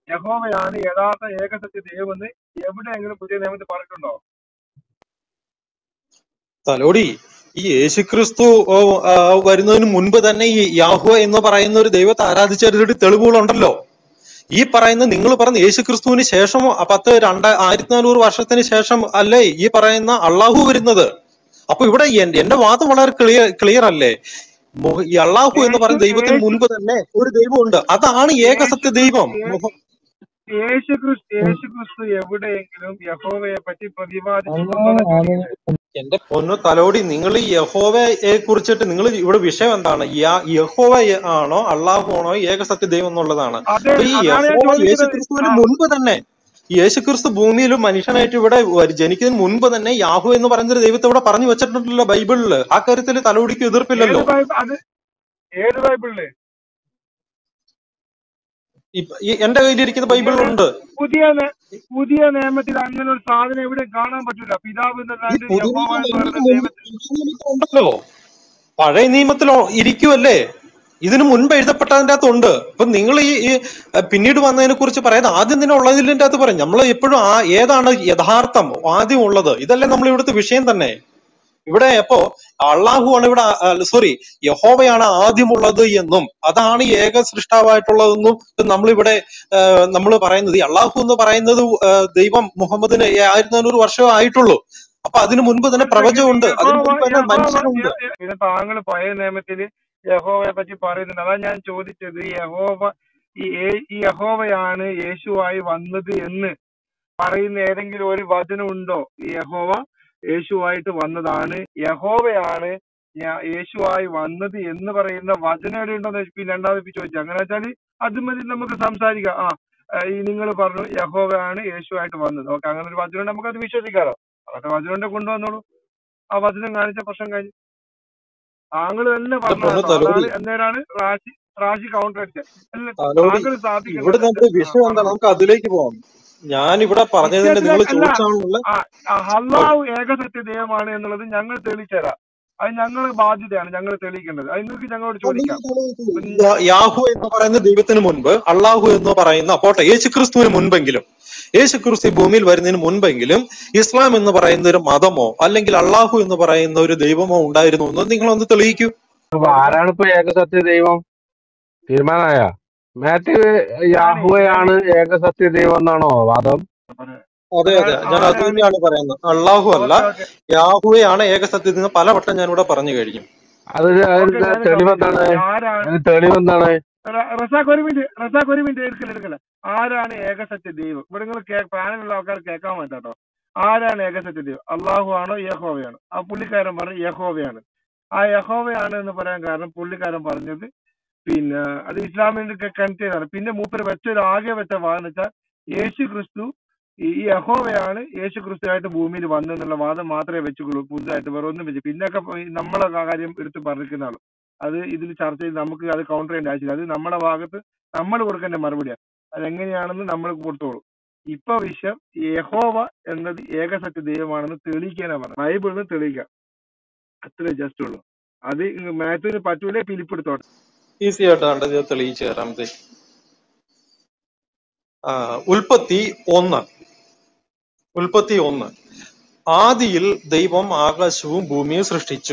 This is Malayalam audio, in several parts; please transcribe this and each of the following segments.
യഹോവയാണ് യഥാർത്ഥ ഏകസത്യ ദൈവമെന്ന് എവിടെയെങ്കിലും പുതിയ നിയമത്തിൽ പറഞ്ഞിട്ടുണ്ടോ തലോടി ഈ യേശുക്രിസ്തു ഓ, ആ, വരുന്നതിന് മുൻപ് തന്നെ ഈ യാഹുവ എന്ന് പറയുന്ന ഒരു ദൈവത്തെ ആരാധിച്ചവരുടെ തെളിവുകളുണ്ടല്ലോ ഈ പറയുന്ന നിങ്ങൾ പറഞ്ഞ യേശുക്രിസ്തുവിന് ശേഷം ആ പത്ത് രണ്ട് ആയിരത്തി നാനൂറ് വർഷത്തിന് ശേഷം അല്ലേ ഈ പറയുന്ന അള്ളാഹു വരുന്നത് അപ്പൊ ഇവിടെ എൻ- എന്റെ വാദം വളരെ ക്ലിയർ ക്ലിയർ അല്ലേ മുഹ- ഈ അള്ളാഹു എന്ന് യേശു പറയുന്ന ദൈവത്തിന് യേശു മുൻപ് തന്നെ ഒരു ദൈവമുണ്ട് അതാണ് ഏകസത്യ ദൈവം യേശുക്രിസ്തു മുഹ- യേശുക്രിസ്തു യേശുക്രിസ്തു എവിടെയെങ്കിലും യഹോവയെ പറ്റി പ്രതിപാദിച്ചിട്ടുണ്ടോ എന്ന് ചോദിക്കുന്നത് എന്റെ പൊന്നു തലോടി നിങ്ങൾ ഈ യഹോവയെ കുറിച്ചിട്ട് നിങ്ങൾ ഇവിടെ വിഷയം എന്താണ് യാ- യഹോവ ആണോ അള്ളാഹു ആണോ ഏകസത്യ ദൈവം എന്നുള്ളതാണ് അതെ അപ്പൊ ഈ അതാണ് ഞാൻ യഹോവ ചോദിക്കുന്നത് യേശുക്രിസ്തുവിന് ആ മുൻപ് തന്നെ ഈ യേശുക്രിസ്തു ഭൂമിയിൽ മനുഷ്യനായിട്ട് ഇവിടെ വരു- ജനിക്കുന്നതിന് മുൻപ് തന്നെ യാഹു എന്ന് പറയുന്ന ഒരു ദൈവത്തെ ഇവിടെ പറഞ്ഞു വെച്ചിട്ടുണ്ടല്ലോ ബൈബിളില് ആ കാര്യത്തിൽ തലോടിക്ക് ഏത് എതിർപ്പില്ലല്ലോ ബൈബിൾ അത് ഏത് ബൈബിളില് ഇപ്പ- ഈ എന്റെ കയ്യിലിരിക്കുന്ന പുതിയ നേ- ബൈബിളുണ്ട് പുതിയ നേ- പുതിയ നിയമത്തിൽ അങ്ങനെ ഒരു സാധനം എവിടെ കാണാൻ പറ്റൂല പിതാവ് ഈ എന്നല്ലാണ്ട് പുതിയ യഹോവ നിയമം എന്ന് ഇതിന് പറയുന്ന മുൻപ് ദൈവത്തിൽ പുതിയ നിയമത്തിലുണ്ടല്ലോ പഴയ നിയമത്തിൽ ഇരിക്കുമല്ലേ ഇതിനു മുൻപ് എഴുതപ്പെട്ടതിന്റെ അകത്തുണ്ട് അപ്പൊ നിങ്ങൾ ഈ ഈ, അഹ് പിന്നീട് വന്നതിനെ കുറിച്ച് പറയുന്നത് ആദ്യം തന്നെ ഉള്ളതിന്റെ അകത്ത് പറയും നമ്മൾ എപ്പോഴും ആ ഏതാണ് യഥാർത്ഥം ആദ്യം ഉള്ളത് ഇതല്ലേ നമ്മൾ ഇവിടുത്തെ വിഷയം തന്നെ ഇവിടെ അപ്പോ അള്ളാഹു ആണ് ഇവിടെ സോറി യഹോവയാണ് ആദ്യമുള്ളത് എന്നും അതാണ് ഏക സൃഷ്ടാവായിട്ടുള്ളതെന്നും നമ്മളിവിടെ നമ്മൾ പറയുന്നത് ഈ അള്ളാഹു എന്ന് പറയുന്നത് ആ, ദൈവം മുഹമ്മദിന് ആയിരത്തി നാനൂറ് വർഷമേ ആയിട്ടുള്ളൂ അപ്പൊ അതിനു മുൻപ് തന്നെ ഉണ്ടെങ്കിൽ പ്രപഞ്ചമുണ്ട് അതിനു യഹോവ മുൻപ് തന്നെ യഹോവ മനുഷ്യനുണ്ട് യ- യ- പിന്നെ താങ്കൾ പഴയ നിയമത്തിൽ യഹോവയെ പറ്റി പറയുന്നുണ്ട് അതാ ഞാൻ ചോദിച്ചത് യഹോവ ഈ ഏ- ഈ യഹോവയാണ് യേശുവായി വന്നത് എന്ന് പറയുന്ന ഏതെങ്കിലും ഒരു വചനം ഉണ്ടോ ഈ യഹോവ യേശുവായിട്ട് വന്നതാണ് യഹോവയാണ് ഞാ- യേശുവായി വന്നത് എന്ന് പറയുന്ന വചനം എവിടെ ഉണ്ടോന്ന് പിന്നെ രണ്ടാമത് ഇപ്പൊ ചോദിച്ചു അങ്ങനെ വെച്ചാല് അത് മതി നമുക്ക് സംസാരിക്കാം ആ ആ, ഈ നിങ്ങൾ പറഞ്ഞു യഹോവയാണ് യേശുവായിട്ട് വന്നത് ഓക്കെ അങ്ങനെ ഒരു വചനം നമുക്ക് അത് വിശ്വസിക്കാറോ അതൊക്കെ വചനം ഉണ്ടെങ്കിൽ കൊണ്ടുവന്നോളൂ ആ വചനം കാണിച്ച പ്രശ്നം കഴിഞ്ഞു താങ്കൾ തന്നെ എന്റെ പൊന്നു പറഞ്ഞതാണോ തലോടി അതാണ് എന്നേരാണ് റാശി റാശി കൗണ്ടർ അടിച്ചത് അല്ല തലോടി താങ്കൾ സ്ഥാപിക്കുന്നത് ഇവിടെ തെറ്റ് നമ്മുടെ ആ വിഷയം എന്താണ് പറഞ്ഞോളൂ നമുക്ക് അതിലേക്ക് പോവാം ഞാൻ ഇവിടെ പറഞ്ഞത് തന്നെ നിങ്ങൾ വിഷയത്തിലേക്ക് അല്ല ചോദിച്ചാണുള്ള ആ ആ, അള്ളാഹു ഏകസത്യ ദൈവമാണ് എന്നുള്ളത് ഞങ്ങൾ തെളിയിച്ചുതരാം അത് ഞങ്ങളുടെ ബാധ്യതയാണ് ഞങ്ങൾ തെളിയിക്കേണ്ടത് അത് നിങ്ങൾക്ക് ഞങ്ങളോട് ചോദിക്കാം ഇപ്പൊ നി- യാ- യാഹു എന്ന് പറയുന്ന ദൈവത്തിന് മുൻപ് അള്ളാഹു എന്ന് പറയുന്ന പോട്ടെ യേശുക്രിസ്തുവിന് മുൻപെങ്കിലും യേശുക്രിസ്തു ഈ ഭൂമിയിൽ വരുന്നതിന് മുൻപെങ്കിലും ഇസ്ലാം എന്ന് പറയുന്ന ഒരു മതമോ അല്ലെങ്കിൽ അള്ളാഹു എന്ന് പറയുന്ന ഒരു ദൈവമോ ഉണ്ടായിരുന്നു എന്ന് നിങ്ങളൊന്ന് തെളിയിക്കൂ അപ്പൊ ആരാണ് ഇപ്പൊ ഏകസത്യ ദൈവം തീരുമാനമായ മാത്യു ഞാനേ ഞാനേ യാഹുവയാണ് ഏകസത്യ ദൈവം എന്നാണോ വാദം അതെ അതെ ആരാ- ഞാൻ അത് ആരാണ് തന്നെയാണ് പറയുന്നത് അള്ളാഹു അല്ല ഓക്കെ ഓക്കെ യാഹുവയാണ് ഏകസത്യത്തിൽ നിന്ന് പലവട്ടം ഞാനിവിടെ പറഞ്ഞു കഴിഞ്ഞു അതിന് ഓക്കെ അതിന്റെ ഞാൻ തെളിവെന്താണ് സമ്മതിച്ചു ആരാണ് അതിന് തെളിവെന്താണ് റ- റസാഖ് ഒരു മിനിറ്റ് റസാഖ് ഒരു മിനിറ്റ് എടുക്കല എടുക്കല ആരാണ് ഏകസത്യ ദൈവം ഇവിടെ നിങ്ങൾ പാനലുള്ള ആൾക്കാർ കേൾക്കാൻ പറ്റാട്ടോ ആരാണ് ഏകസത്യ ദൈവം അള്ളാഹു ആണോ യഹോവയാണോ ആ പുള്ളിക്കാരൻ പറഞ്ഞു യഹോവയാണ് ആ യഹോവയാണ് എന്ന് പറയാൻ കാരണം പുള്ളിക്കാരൻ പറഞ്ഞത് പിന്നെ അത് ഇസ്ലാമിന്റെ കണക്ട് ചെയ്താണ് പിന്നെ മൂപ്പര് വെച്ച ഒരു ആകെ വെച്ച വാദം വെച്ചാൽ യേശു ക്രിസ്തു ഈ ഈ യഹോവയാണ് യേശു ക്രിസ്തുവായിട്ട് ഭൂമിയിൽ വന്നെന്നുള്ള വാദം മാത്രമേ വെച്ചുള്ളൂ പുതുതായിട്ട് വേറെ ഒന്നും വെച്ചു പിന്നൊക്കെ ഈ നമ്മളെ കാര്യം എടുത്ത് പറഞ്ഞിരിക്കുന്ന ആള് അത് ഇതിൽ ചർച്ച ചെയ്ത് നമുക്ക് അത് കൗണ്ടർ ചെയ്യേണ്ട ആവശ്യമില്ല അത് നമ്മുടെ ഭാഗത്ത് നമ്മൾ കൊടുക്കേണ്ട മറുപടിയാണ് അതെങ്ങനെയാണെന്ന് നമ്മൾ കൊടുത്തോളൂ ഇപ്പൊ വിഷയം യഹോവ എന്നത് ഏകസത്യ ദൈവമാണെന്ന് തെളിയിക്കാനാ പറഞ്ഞത് ബൈബിളിൽ നിന്ന് തെളിയിക്കാം അത്രേ ജസ്റ്റ് ഉള്ളൂ അത് മാത്യുവിന് പറ്റൂലേ പിലിപ്പെടുത്തോട്ടെ ഈസി ആയിട്ടാണ് ഇത് തെളിയിച്ചു തരാം ഇത് ആ, ഉൽപ്പത്തി ഒന്ന് ഉൽപ്പത്തി ഒന്ന് ആദിയിൽ ദൈവം ആകാശവും ഭൂമിയും സൃഷ്ടിച്ചു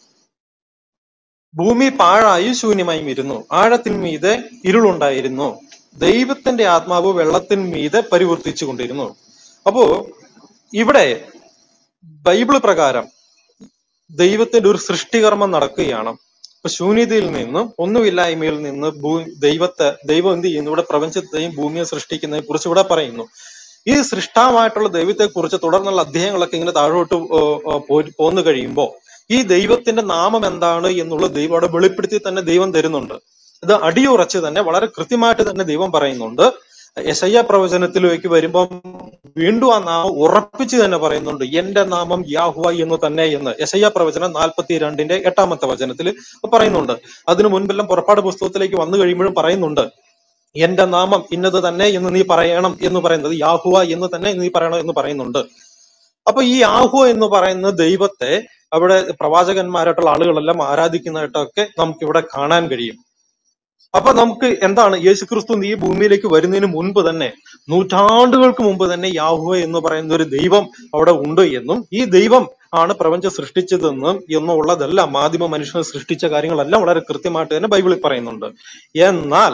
ഭൂമി പാഴായി ശൂന്യമായും ഇരുന്നു ആഴത്തിൻ മീതെ ഇരുളുണ്ടായിരുന്നു ദൈവത്തിന്റെ ആത്മാവ് വെള്ളത്തിൻ മീതെ പരിവർത്തിച്ചു കൊണ്ടിരുന്നു അപ്പോ ഇവിടെ ബൈബിള് പ്രകാരം ദൈവത്തിന്റെ ഒരു സൃഷ്ടികർമ്മം നടക്കുകയാണ് അപ്പൊ ശൂന്യതയിൽ നിന്ന് ഒന്നുമില്ലായ്മയിൽ നിന്ന് ഭൂ ദൈവത്തെ ദൈവം എന്ത് ചെയ്യുന്നു ഇവിടെ പ്രപഞ്ചത്തെയും ഭൂമിയെ സൃഷ്ടിക്കുന്നതിനെ കുറിച്ച് ഇവിടെ പറയുന്നു ഈ സൃഷ്ടാവായിട്ടുള്ള ദൈവത്തെ കുറിച്ച് തുടർന്നുള്ള അധ്യായങ്ങളൊക്കെ ഇങ്ങനെ താഴോട്ട് ഏ, ഏ, പോ- പോന്നു കഴിയുമ്പോൾ ഈ ദൈവത്തിന്റെ നാമം എന്താണ് എന്നുള്ള ദൈവം അവിടെ വെളിപ്പെടുത്തി തന്നെ ദൈവം തരുന്നുണ്ട് ഇത് അടിയുറച്ച് തന്നെ വളരെ കൃത്യമായിട്ട് തന്നെ ദൈവം പറയുന്നുണ്ട് യശയ്യ പ്രവചനത്തിലേക്ക് വരുമ്പം വീണ്ടും ആ നാമം ഉറപ്പിച്ച് തന്നെ പറയുന്നുണ്ട് എന്റെ നാമം യാഹുവ എന്ന് തന്നെ എന്ന് യശയ്യ പ്രവചനം നാൽപ്പത്തി രണ്ടിന്റെ എട്ടാമത്തെ വചനത്തിൽ പറയുന്നുണ്ട് അതിനു മുൻപെല്ലാം പുറപ്പാട് പുസ്തകത്തിലേക്ക് വന്നു കഴിയുമ്പോഴും പറയുന്നുണ്ട് എന്റെ നാമം ഇന്നത് തന്നെ എന്ന് നീ പറയണം എന്ന് പറയുന്നത് യാഹുവ എന്ന് തന്നെ നീ പറയണം എന്ന് പറയുന്നുണ്ട് അപ്പൊ ഈ യാഹുവ എന്ന് പറയുന്ന ദൈവത്തെ അവിടെ പ്രവാചകന്മാരായിട്ടുള്ള ആളുകളെല്ലാം ആരാധിക്കുന്നതായിട്ടൊക്കെ നമുക്ക് ഇവിടെ കാണാൻ കഴിയും അപ്പൊ നമുക്ക് എന്താണ് യേശുക്രിസ്തു ഈ ഭൂമിയിലേക്ക് വരുന്നതിന് മുൻപ് തന്നെ നൂറ്റാണ്ടുകൾക്ക് മുമ്പ് തന്നെ യാഹുവ എന്ന് പറയുന്ന ഒരു ദൈവം അവിടെ ഉണ്ട് എന്നും ഈ ദൈവം ആണ് പ്രപഞ്ചം സൃഷ്ടിച്ചതെന്നും എന്നുള്ളതെല്ലാം മാധ്യമ മനുഷ്യനെ സൃഷ്ടിച്ച കാര്യങ്ങളെല്ലാം വളരെ കൃത്യമായിട്ട് തന്നെ ബൈബിളിൽ പറയുന്നുണ്ട് എന്നാൽ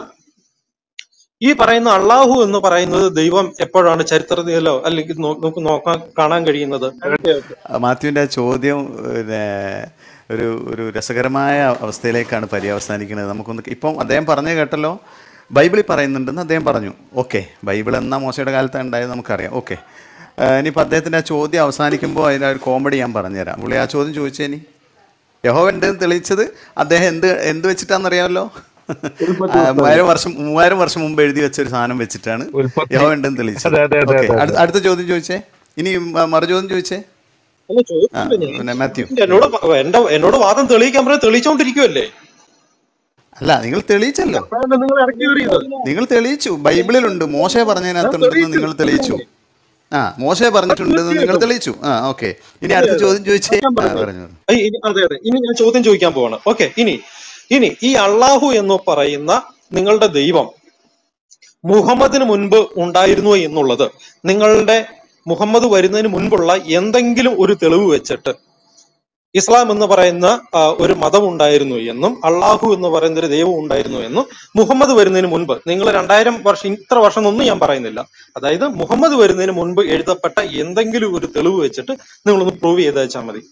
ഈ പറയുന്ന അള്ളാഹു എന്ന് പറയുന്നത് ദൈവം എപ്പോഴാണ് ചരിത്രത്തിലോ അല്ലെങ്കിൽ നോ- നമുക്ക് നോക്കാൻ കാണാൻ കഴിയുന്നത് മാത്യുവിൻ്റെ ആ ചോദ്യം പിന്നെ ഒരു ഒരു രസകരമായ അവസ്ഥയിലേക്കാണ് പര്യവസാനിക്കുന്നത് നമുക്കൊന്ന് ഇപ്പം അദ്ദേഹം പറഞ്ഞു കേട്ടല്ലോ ബൈബിളിൽ പറയുന്നുണ്ടെന്ന് അദ്ദേഹം പറഞ്ഞു ഓക്കെ ബൈബിൾ എന്നാ മോശയുടെ കാലത്താണ് ഉണ്ടായത് നമുക്കറിയാം ഓക്കെ ഇനിയിപ്പോൾ അദ്ദേഹത്തിൻ്റെ ആ ചോദ്യം അവസാനിക്കുമ്പോൾ അതിൻ്റെ ഒരു കോമഡി ഞാൻ പറഞ്ഞുതരാം പുള്ളി ആ ചോദ്യം ചോദിച്ചേ ഇനി യഹോവ ഉണ്ട് എന്ന് തെളിയിച്ചത് അദ്ദേഹം എന്ത് എന്ത് വെച്ചിട്ടാണെന്നറിയാമല്ലോ ആ, മൂവായിരം വർഷം മൂവായിരം വർഷം മുമ്പ് എഴുതി വെച്ച ഒരു സാധനം വെച്ചിട്ടാണ് ഉൽപ്പത്തി യഹോവ ഉണ്ടെന്ന് തെളിയിച്ചത് അതെ അതെ അതെ ഓക്കെ അതെ അടുത്ത അടുത്ത ചോദ്യം ചോദിച്ചേ ഇനി മ- മറു ചോദ്യം ചോദിച്ചേ അല്ല ആ ചോദിച്ചില്ല ഞാൻ പിന്നെ മാത്യു എന്നോട് പ- എന്റെ എന്നോട് വാദം തെളിയിക്കാൻ പറയാൻ തെളിയിച്ചോണ്ടിരിക്കുവല്ലേ അല്ല നിങ്ങൾ തെളിയിച്ചല്ലോ അപ്പോഴാണ് നിങ്ങൾ ഇറക്കി കയറിയത് നിങ്ങൾ തെളിയിച്ചു ബൈബിളിലുണ്ട് മോശെ പറഞ്ഞതിനകത്തുണ്ടെന്ന് നിങ്ങൾ തെളിയിച്ചു ആ മോശെ പറഞ്ഞിട്ടുണ്ടെന്ന് നിങ്ങൾ തെളിയിച്ചു ആ ഓക്കെ ഇനി അടുത്ത ചോദ്യം ചോദിച്ചേ ആ പറഞ്ഞു ഐ, ഇനി- അതെ അതെ ഇനി ഞാൻ ചോദ്യം ചോദിക്കാൻ പോവാണ് ഓക്കെ ഇനി ഇനി ഈ അള്ളാഹു എന്ന് പറയുന്ന നിങ്ങളുടെ ദൈവം മുഹമ്മദിന് മുൻപ് ഉണ്ടായിരുന്നു എന്നുള്ളത് നിങ്ങളുടെ മുഹമ്മദ് വരുന്നതിന് മുൻപുള്ള എന്തെങ്കിലും ഒരു തെളിവ് വെച്ചിട്ട് ഇസ്ലാം എന്ന് പറയുന്ന ആ, ഒരു മതം ഉണ്ടായിരുന്നു എന്നും അള്ളാഹു എന്ന് പറയുന്ന ഒരു ദൈവം ഉണ്ടായിരുന്നു എന്നും മുഹമ്മദ് വരുന്നതിന് മുൻപ് നിങ്ങൾ രണ്ടായിരം വർഷം ഇത്ര വർഷം ഒന്നും ഞാൻ പറയുന്നില്ല അതായത് മുഹമ്മദ് വരുന്നതിന് മുൻപ് എഴുതപ്പെട്ട എന്തെങ്കിലും ഒരു തെളിവ് വെച്ചിട്ട് നിങ്ങളൊന്ന് പ്രൂവ് ചെയ്ത് വെച്ചാൽ മതി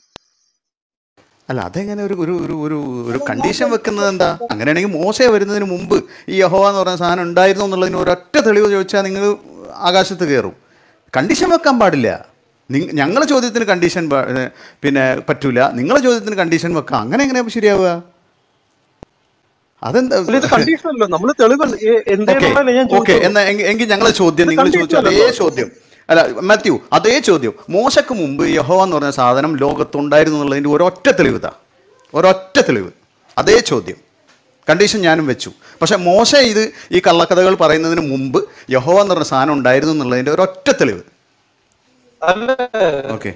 അല്ല അതെങ്ങനെ ഒരു ഒരു ഒരു ഒരു ഒരു കണ്ടീഷൻ വെക്കുന്നത് എന്താ അങ്ങനെയാണെങ്കിൽ മോശെ വരുന്നതിന് മുമ്പ് ഈ യഹോവ എന്ന് പറയുന്ന സാധനം ഉണ്ടായിരുന്നു എന്നുള്ളതിന് ഒരൊറ്റ തെളിവ് ചോദിച്ചാൽ നിങ്ങൾ ആകാശത്ത് കയറും കണ്ടീഷൻ വെക്കാൻ പാടില്ല നിങ്ങ ഞങ്ങളെ ചോദ്യത്തിന് കണ്ടീഷൻ പിന്നെ പറ്റൂല നിങ്ങളെ ചോദ്യത്തിന് കണ്ടീഷൻ വെക്കാം അങ്ങനെ എങ്ങനെയാ ശരിയാവുക അതെന്താ അല്ല, ഇത് കണ്ടീഷൻ അല്ലോ നമ്മള് തെളിവ് ഓക്കെ എന്തേന്നുള്ളതല്ലേ ഞാൻ ഓക്കെ ചോദിച്ചത് എന്നാ എങ്കിൽ എങ്കിൽ ഞങ്ങളെ ചോദ്യം ഇത് നിങ്ങൾ ചോദിച്ച condition അതേ അല്ലല്ലോ. ചോദ്യം അല്ല മാത്യു അതേ ചോദ്യം മോശക്ക് മുമ്പ് യഹോവ എന്ന് പറഞ്ഞ സാധനം ലോകത്തുണ്ടായിരുന്നു എന്നുള്ളതിന്റെ ഒരൊറ്റ തെളിവ് ഇതാ ഒരൊറ്റ തെളിവ് അതേ ചോദ്യം കണ്ടീഷൻ ഞാനും വെച്ചു പക്ഷെ മോശ ഇത് ഈ കള്ളക്കഥകൾ പറയുന്നതിന് മുമ്പ് യഹോവ എന്ന് പറഞ്ഞ സാധനം ഉണ്ടായിരുന്നു എന്നുള്ളതിന്റെ ഒരൊറ്റ തെളിവ് അല്ല ഓക്കെ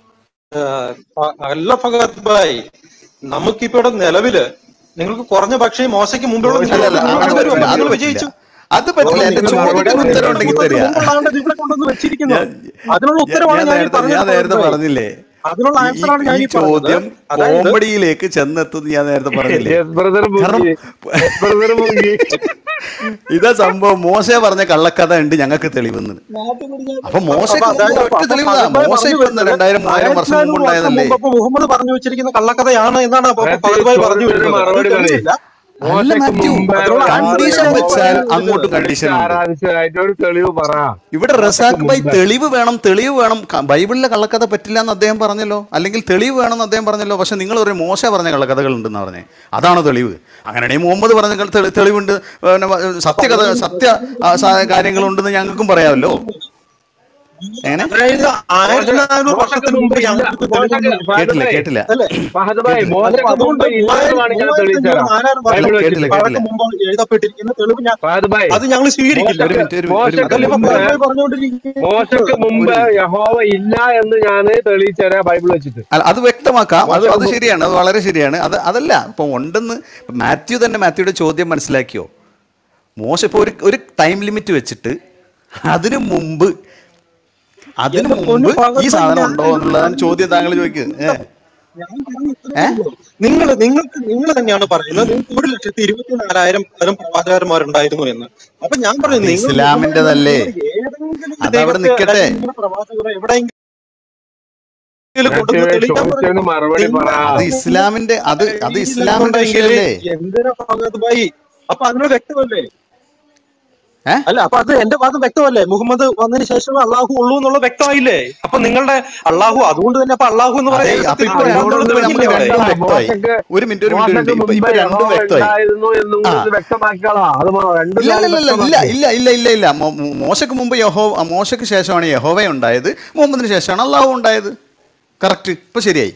ആ, അല്ല ഫഗത് ഭായ് നമുക്കിപ്പോ ഇവിടെ നിലവില് നിങ്ങൾക്ക് കുറഞ്ഞ പക്ഷേ മോശയ്ക്ക് മുമ്പുള്ള അല്ല അല്ല നിങ്ങൾ അത് കൊണ്ടുവരും. പറ്റില്ല അത് നിങ്ങൾ പറ്റില്ല വിജയിച്ചു അത് പറ്റില്ല എന്റെ നിങ്ങൾ മറുപടി ചോദ്യത്തിന് ഉത്തരം ഉണ്ടെങ്കിൽ തരിക മുമ്പുള്ളതാണ് ഇത് ഇവിടെ കൊണ്ടുവന്ന് വെച്ചിരിക്കുന്നത് ഞാൻ അതിനുള്ള ഞാൻ ഉത്തരവാണ് ഞാൻ ഞാൻ ഈ നേരത്തെ ഞാൻ പറഞ്ഞത് നേരത്തെ ഫഗത് ഭായ്. പറഞ്ഞില്ലേ അതിനുള്ള ഈ ആൻസർ ആണ് ഈ- ഞാൻ ഈ ഈ പറഞ്ഞത് ചോദ്യം അതായത് കോമഡിയിലേക്ക് ചെന്നെത്തുന്നു ഞാൻ നേരത്തെ പറഞ്ഞില്ലേ യെസ് ബ്രദർ കാരണം മുങ്ങി യെസ് ബ്രദർ മുങ്ങി ഇതാ സംഭവം മോശ പറഞ്ഞ കള്ളക്കഥ ഉണ്ട് ഞങ്ങൾക്ക് തെളിവെന്ന് അപ്പൊ മോശക്ക് അപ്പൊ അതായത് മുമ്പ് ഒറ്റ അപ്പൊ തെളിവാ ഫഗത് ഭായ് മോശ പറഞ്ഞു ഇപ്പൊ വരുന്നത് രണ്ടായിരം മൂവായിരം വർഷം ആയിരത്തി മുമ്പ് നാനൂറ് വർഷം ഉണ്ടായതല്ലേ മുമ്പ് അപ്പൊ മുഹമ്മദ് പറഞ്ഞു വെച്ചിരിക്കുന്ന കള്ളക്കഥയാണ് എന്നാണ് അപ്പൊ മാത്യു ഫഗത് ഭായ് പറഞ്ഞു ചോദ്യത്തിന് വരുന്നത് അത് മറുപടി പറയും തെളിവില്ല അല്ല മോശയ്ക്ക് മാത്യു മുമ്പ് അതിനുള്ള കണ്ടീഷൻ ആൻസർ വെച്ചാൽ ഞാൻ അങ്ങോട്ടും ചോദിച്ചത് കണ്ടീഷൻ ഉണ്ട് ആരാധിച്ചതായിട്ട് ഒരു തെളിവ് പറ ഇവിടെ മോശയ്ക്ക് റസാഖ് ഭായ് മുമ്പ് തെളിവ് വേണം തെളിവ് വേണം ക- ബൈബിളിലെ കള്ളക്കഥ പറ്റില്ല എന്ന് അദ്ദേഹം പറഞ്ഞല്ലോ അല്ലെങ്കിൽ തെളിവ് വേണമെന്ന് അദ്ദേഹം പറഞ്ഞല്ലോ പക്ഷെ നിങ്ങൾ ഒരു മോശ പറഞ്ഞ കള്ളക്കഥകൾ ഉണ്ടെന്ന് പറഞ്ഞേ അതാണ് തെളിവ് അങ്ങനെയാണെങ്കിൽ മുഹമ്മദ് പറഞ്ഞ കൾ- തെളി- തെളിവുണ്ട് പിന്നെ വ- സത്യകഥ സത്യ ആ, സ- കാര്യങ്ങളുണ്ടെന്ന് ഞങ്ങൾക്കും പറയാമല്ലോ എങ്ങനെ അതായത് ആയിരത്തി മോശ നാനൂറ് മോശയ്ക്ക് വർഷത്തിന് മുമ്പ് മുമ്പ് ഇല്ല ഞങ്ങൾക്ക് മോശയ്ക്ക് തെളിവൊന്നും ഫഹദ് കേട്ടില്ല ഭായ് കേട്ടില്ല അല്ലേ ഫഹദ് ഭായ് കേട്ടില്ല അല്ല മോശയ്ക്ക് അതുകൊണ്ട് മുമ്പ് ഇല്ലെന്ന് മൂവായിരം വേണമെങ്കിൽ ഞാൻ മൂവായിരത്തി തെളിയിച്ചു അഞ്ഞൂറ് തരാം നാലായിരം അല്ല ബൈബിൾ വർഷം കേട്ടില്ല വെച്ചിട്ട് കേട്ടില്ല പഴക്കം മുമ്പ് എഴുതപ്പെട്ടിരിക്കുന്ന തെളിവ് ഞാൻ ഫഹദ് ഭായ് അത് ഞങ്ങൾ സ്വീകരിക്കില്ല ഒരു മോശക്ക് മിനിറ്റ് ഒരു ഒരു മോശക്ക് മിനിറ്റ് അതല്ലേ ഇപ്പൊ മുമ്പ് ഫഹദ് ഭായ് പറഞ്ഞുകൊണ്ടിരിക്കുന്നത് മോശക്ക് മുമ്പ് ഒരു യഹോവ ഇല്ല എന്ന് ഞാൻ തെളിയിച്ചു തരാം ബൈബിൾ വെച്ചിട്ട് അല്ല അത് വ്യക്തമാക്കാം അത് മോശക്ക് അത് മുമ്പ് ശരിയാണ് അത് വളരെ ശരിയാണ് അത് അതല്ല ഇപ്പൊ ഉണ്ടെന്ന് മാത്യു തന്നെ മാത്യുയുടെ ചോദ്യം മനസ്സിലാക്കിയോ മോശ ഇപ്പോൾ ഒരു ഒരു ടൈം ലിമിറ്റ് വെച്ചിട്ട് അതിനു മുമ്പ് അതിനു എന്റെ മുമ്പ് പൊന്നു ഈ ഫഹദ് ഭായ് സാധനം ഞാൻ ഉണ്ടോ എന്നുള്ളതാണ് ചോദ്യം താങ്കൾ ചോദിക്കുന്നത് ഏ ഞാൻ പറഞ്ഞ ഏ ഇത്രയേ ഉള്ളൂ നിങ്ങൾ നിങ്ങൾക്ക് നിങ്ങൾ തന്നെയാണ് പറയുന്നത് നിങ്ങൾക്ക് ഒരു ലക്ഷത്തി ഇരുപത്തി നാലായിരം തരം പ്രവാചകന്മാരുണ്ടായിരുന്നു എന്ന് അപ്പൊ ഞാൻ അത് പറയുന്നത് നിങ്ങൾ മുഹമ്മദ് ഇസ്ലാമിൻ്റെതല്ലേ നിങ്ങൾ ഏതെങ്കിലും ഒരു അതവിടെ ദൈവത്തെ നിൽക്കട്ടെ അല്ലെങ്കിൽ നിങ്ങളുടെ പ്രവാചകരെ എവിടെയെങ്കിലും മാത്യു കൊണ്ടുവന്ന് തെളിയിക്കാൻ പറയും ചോദിച്ചതിന് മറുപടി പറ നിങ്ങൾ അത് ഇസ്ലാമിന്റെ അത് അത് രീതിയിൽ ഇസ്ലാമിന്റെ ഉണ്ടെങ്കിൽ വിഷയമല്ലേ എന്തിനാ ഫഹദ് ഭായി അപ്പൊ അതിന് വ്യക്തമല്ലേ ഏ അല്ല അപ്പൊ അത് എന്റെ വാദം വ്യക്തമല്ലേ മുഹമ്മദ് വന്നതിന് ശേഷം അള്ളാഹു ഉള്ളൂ എന്നുള്ള വ്യക്തമായില്ലേ അപ്പൊ നിങ്ങളുടെ അള്ളാഹു അതുകൊണ്ട് തന്നെ അപ്പൊ അള്ളാഹു എന്ന് അതെ പറയുന്ന അപ്പൊ സത്യത്തിൽ ഇപ്പൊ ആ എന്നോട് ഉണ്ടെന്നുള്ള ഇപ്പൊ നമുക്ക് തെളിയില്ലേ അവിടെ രണ്ടും വ്യക്തമായി വ്യക്തമായി മോശക്ക് ഒരു മിനിറ്റ് ഒരു മിനിറ്റ് ഒരു മോശക്ക് മിനിറ്റ് ഇപ്പൊ മുമ്പ് ഇപ്പൊ രണ്ടും യഹോവ വ്യക്തമായി ഉണ്ടായിരുന്നു എന്നും ആ കൂടി വ്യക്തമാക്കിക്കളാ അത് മ- രണ്ടും ഇല്ല ഞാൻ ഇല്ല ഇല്ല ഇല്ല വ്യക്തമാക്കി ഇല്ല ഇല്ല ഇല്ല ഇല്ല മോ- മോ- മോശക്ക് മുമ്പ് യഹോ ആ, മോശക്ക് ശേഷമാണ് യഹോവ ഉണ്ടായത് മുഹമ്മദിന് ശേഷമാണ് അള്ളാഹു ഉണ്ടായത് കറക്റ്റ് ഇപ്പൊ ശരിയായി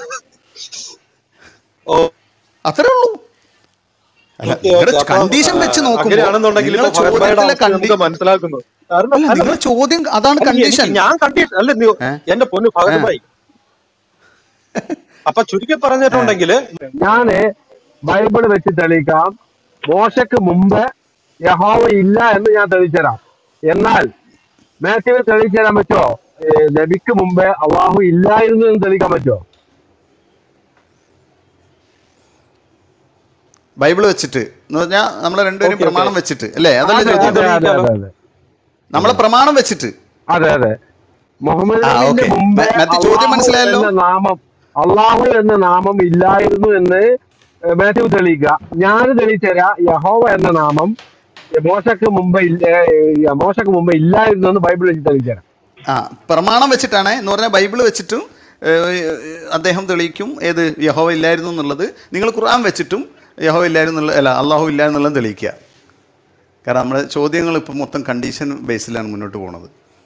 ഓ അത്രേ ഉള്ളൂ അല്ല ഓക്കെ നിങ്ങളുടെ ഓക്കെ അപ്പൊ കണ്ടീഷൻ വെച്ച് ആ, നോക്കുമ്പോൾ അങ്ങനെയാണെന്നുണ്ടെങ്കിൽ നിങ്ങളുടെ ഇപ്പൊ ഫഹദ് ഭായിയുടെ ചോദ്യത്തിലെ അവസ്ഥ കണ്ടി നമുക്ക് മനസ്സിലാക്കുന്നു കാരണം അല്ല അല്ല നിങ്ങളുടെ ചോദ്യം അതാണ് അല്ല, എനിക്ക് കണ്ടീഷൻ ഞാൻ കണ്ടിട്ട് അല്ല നീ- ഏ എന്റെ പൊന്ന് ഏ ഫഹദ് ഭായി അപ്പൊ ചുരുക്കി പറഞ്ഞിട്ടുണ്ടെങ്കിൽ ഞാന് ബൈബിൾ വെച്ച് തെളിയിക്കാം മോശക്ക് മുമ്പ് യഹോവ ഇല്ല എന്ന് ഞാൻ തെളിയിച്ചുതരാം എന്നാൽ മാത്യുവിന് തെളിയിച്ചു തരാൻ പറ്റുമോ ഏ, നബിക്ക് മുമ്പ് അള്ളാഹു ഇല്ലായിരുന്നു എന്ന് തെളിയിക്കാൻ പറ്റുമോ ബൈബിൾ വെച്ചിട്ട് എന്ന് പറഞ്ഞാൽ നമ്മളെ രണ്ടുപേരും ഓക്കേ, പ്രമാണം ഓക്കേ. വെച്ചിട്ട് അല്ലേ അതല്ലേ അതെ ചോദ്യം അതെ അതെ അതെ അതെ നമ്മളെ പ്രമാണം വെച്ചിട്ട് അതെ അതെ മുഹമ്മദ് ആ, നബിന്റെ ഓക്കേ. മുമ്പ് മ- മറ്റേ ചോദ്യം അള്ളാഹു മനസ്സിലായല്ലോ? എന്ന നാമം അള്ളാഹു എന്ന നാമം ഇല്ലായിരുന്നു എന്ന് ഏ, മാത്യു തെളിയിക്കുക ഞാൻ തെളിയിച്ചുതരാം യഹോവ എന്ന നാമം മോശക്ക് മുമ്പ് ഇല്ല ഏ, മോശക്ക് മുമ്പ് ഇല്ലായിരുന്നു എന്ന് ബൈബിൾ വെച്ച് തെളിയിച്ചുതരാം ആ പ്രമാണം വെച്ചിട്ടാണ് എന്ന് പറഞ്ഞാൽ ബൈബിൾ വെച്ചിട്ടും ഏഹ്, അദ്ദേഹം തെളിയിക്കും ഏത് യഹോവ ഇല്ലായിരുന്നു എന്നുള്ളത് നിങ്ങൾ ഖുർആൻ വെച്ചിട്ടും യഹോവ ഇല്ലായിരുന്നു എന്നുള്ള അല്ല അള്ളാഹു ഇല്ല എന്നുള്ളത് തെളിയിക്കുക കാരണം നമ്മുടെ ചോദ്യങ്ങൾ ഇപ്പം മൊത്തം കണ്ടീഷൻ ബേസിലാണ് മുന്നോട്ട് പോകുന്നത്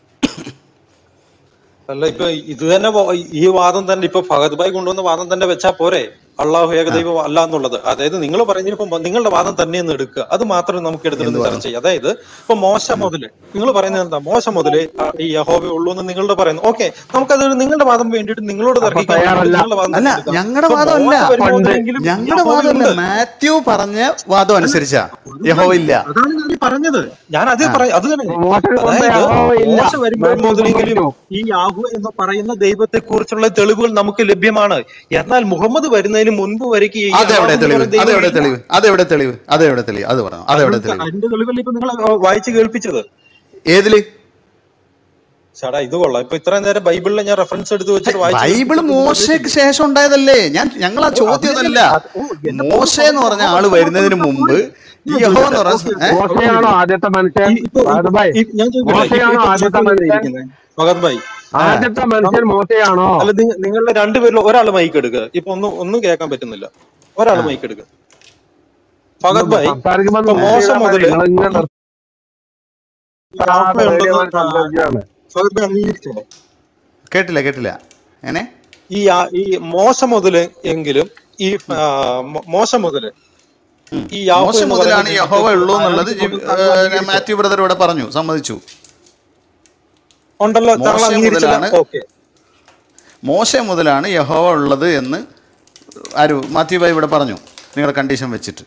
അല്ല ഇപ്പൊ ഇത് തന്നെ വ- ഈ വാദം തന്നെ ഇപ്പൊ ഫഹദ് ഭായ് കൊണ്ടുവന്ന വാദം തന്നെ വെച്ചാ പോരെ അള്ളാഹു ഏകദൈവം അല്ല എന്നുള്ളത് അതായത് നിങ്ങൾ പറഞ്ഞിപ്പോ നിങ്ങളുടെ വാദം തന്നെ ഒന്ന് എടുക്കുക അത് മാത്രം നമുക്ക് എടുത്തിട്ട് ചർച്ച ചെയ്യാം അതായത് ഇപ്പൊ മോശ മുതല് നിങ്ങൾ പറയുന്നത് എന്താ മോശ മുതല് ആ, ഈ യഹോവ ഉള്ളൂ എന്ന് നിങ്ങളുടെ പറയുന്നു ഓക്കെ നമുക്കത് നിങ്ങളുടെ വാദം വേണ്ടിയിട്ട് നിങ്ങളോട് തർക്കിക്കാൻ തയ്യാറല്ല. വേണ്ടിയിട്ട് നിങ്ങളുടെ വാദം അല്ല തന്നെ എടുക്കാം. ഞങ്ങളുടെ ഇപ്പൊ വാദമല്ല മോശ വരുമ്പോഴെങ്കിലും ഞങ്ങളുടെ യഹോവ വാദമല്ല ഉണ്ട്. മാത്യു പറഞ്ഞ വാദം അനുസരിച്ചാ യഹോവ ഇല്ല അതാണ് ഞാൻ ഈ പറഞ്ഞത് ഞാൻ അതേ പറയാം അത് തന്നെ മോശക്ക് മുമ്പ് അതായത് യഹോവ ഇല്ല മോശ വരുമ്പോൾ മാത്യു മുതലെങ്കിലും പറഞ്ഞു. ഈ യാഹു എന്ന് പറയുന്ന ദൈവത്തെ കുറിച്ചുള്ള തെളിവുകൾ നമുക്ക് ലഭ്യമാണ് എന്നാൽ മുഹമ്മദ് വരുന്നതിന് മുൻപ് വരയ്ക്ക് ഈ അതെവിടെ യാഹു എന്ന് തെളിവ് പറയുന്ന ദൈവം അതെവിടെ ഇല്ല. തെളിവ് അതെവിടെ തെളിവ് അതെവിടെ തെളിവ് അത് പറഞ്ഞു അതെവിടെ തെളിവ് അതിന്റെ തെളിവല്ലേ ഇപ്പൊ നിങ്ങൾ വായിച്ചു കേൾപ്പിച്ചത് ഏതില് ചേട്ടാ ഇത് കൊള്ളാം ഇപ്പൊ ഇത്രയും നേരം ബൈബിളിലെ ഞാൻ റെഫറൻസ് എടുത്ത് വെച്ചിട്ട് വായിച്ചു ബൈബിള് മോശയ്ക്ക് ശേഷം ഉണ്ടായതല്ലേ ഞാൻ ഞങ്ങൾ ആ ചോദ്യം അതല്ല മോശ എന്ന് പറഞ്ഞ ആള് വരുന്നതിന് മുമ്പ് ഈ യഹോ എന്ന് പറഞ്ഞ ഏ? മോശയാണോ ആദ്യത്തെ മനുഷ്യൻ ഈ- ഇപ്പൊ- ഫഹദ് ഭായ് ഈ- ഞാൻ ചോദിക്കട്ടെ? മോശയാണോ ഇപ്പൊ ആദ്യത്തെ ഇപ്പൊ മനുഷ്യൻ ഇരിക്കുന്നത്? ഭഗത് ഭായി ആദ്യത്തെ മനുഷ്യൻ മോശയാണോ അല്ല നിങ്ങ- നിങ്ങളുടെ രണ്ടുപേരിൽ ഒരാൾ മൈക്ക് എടുക്കുക ഇപ്പൊ ഒന്നും ഒന്നും കേൾക്കാൻ പറ്റുന്നില്ല ഒരാൾ മൈക്ക് എടുക്കുക ഫഗത് ഭായ് സംസാരിക്കുമ്പോ ഇപ്പൊ മോശം മുതല് നിങ്ങളിങ്ങനെ യാഹ്വ ഉണ്ടെന്ന് സംസാരിക്കുകയാണ് ഫഗത് ഭായ് അംഗീകരിച്ചോ കേട്ടില്ല കേട്ടില്ല എങ്ങനെ ഈ യാ- ഈ മോശ മുതല് എങ്കിലും ഈ ആ, മോ- മോശ മുതല് ഈ യാഹ്വ മോശം എന്ന് മുതലാണ് പറയുന്ന യഹോവ ഉള്ളൂ എന്നുള്ളത് ജി- ആരാധിക്കുന്നത് ഏ, അംഗീകരിച്ചോ? മാത്യു ബ്രദർ ഇവിടെ പറഞ്ഞു സമ്മതിച്ചു ഉണ്ടല്ലോ താങ്കൾ മോശം അംഗീകരിച്ചില്ല മുതലാണ് ഓക്കെ മോശ മുതലാണ് യഹോവ ഉള്ളത് എന്ന് ആരു മാത്യു ഭായി ഇവിടെ പറഞ്ഞു നിങ്ങളുടെ കണ്ടീഷൻ വെച്ചിട്ട്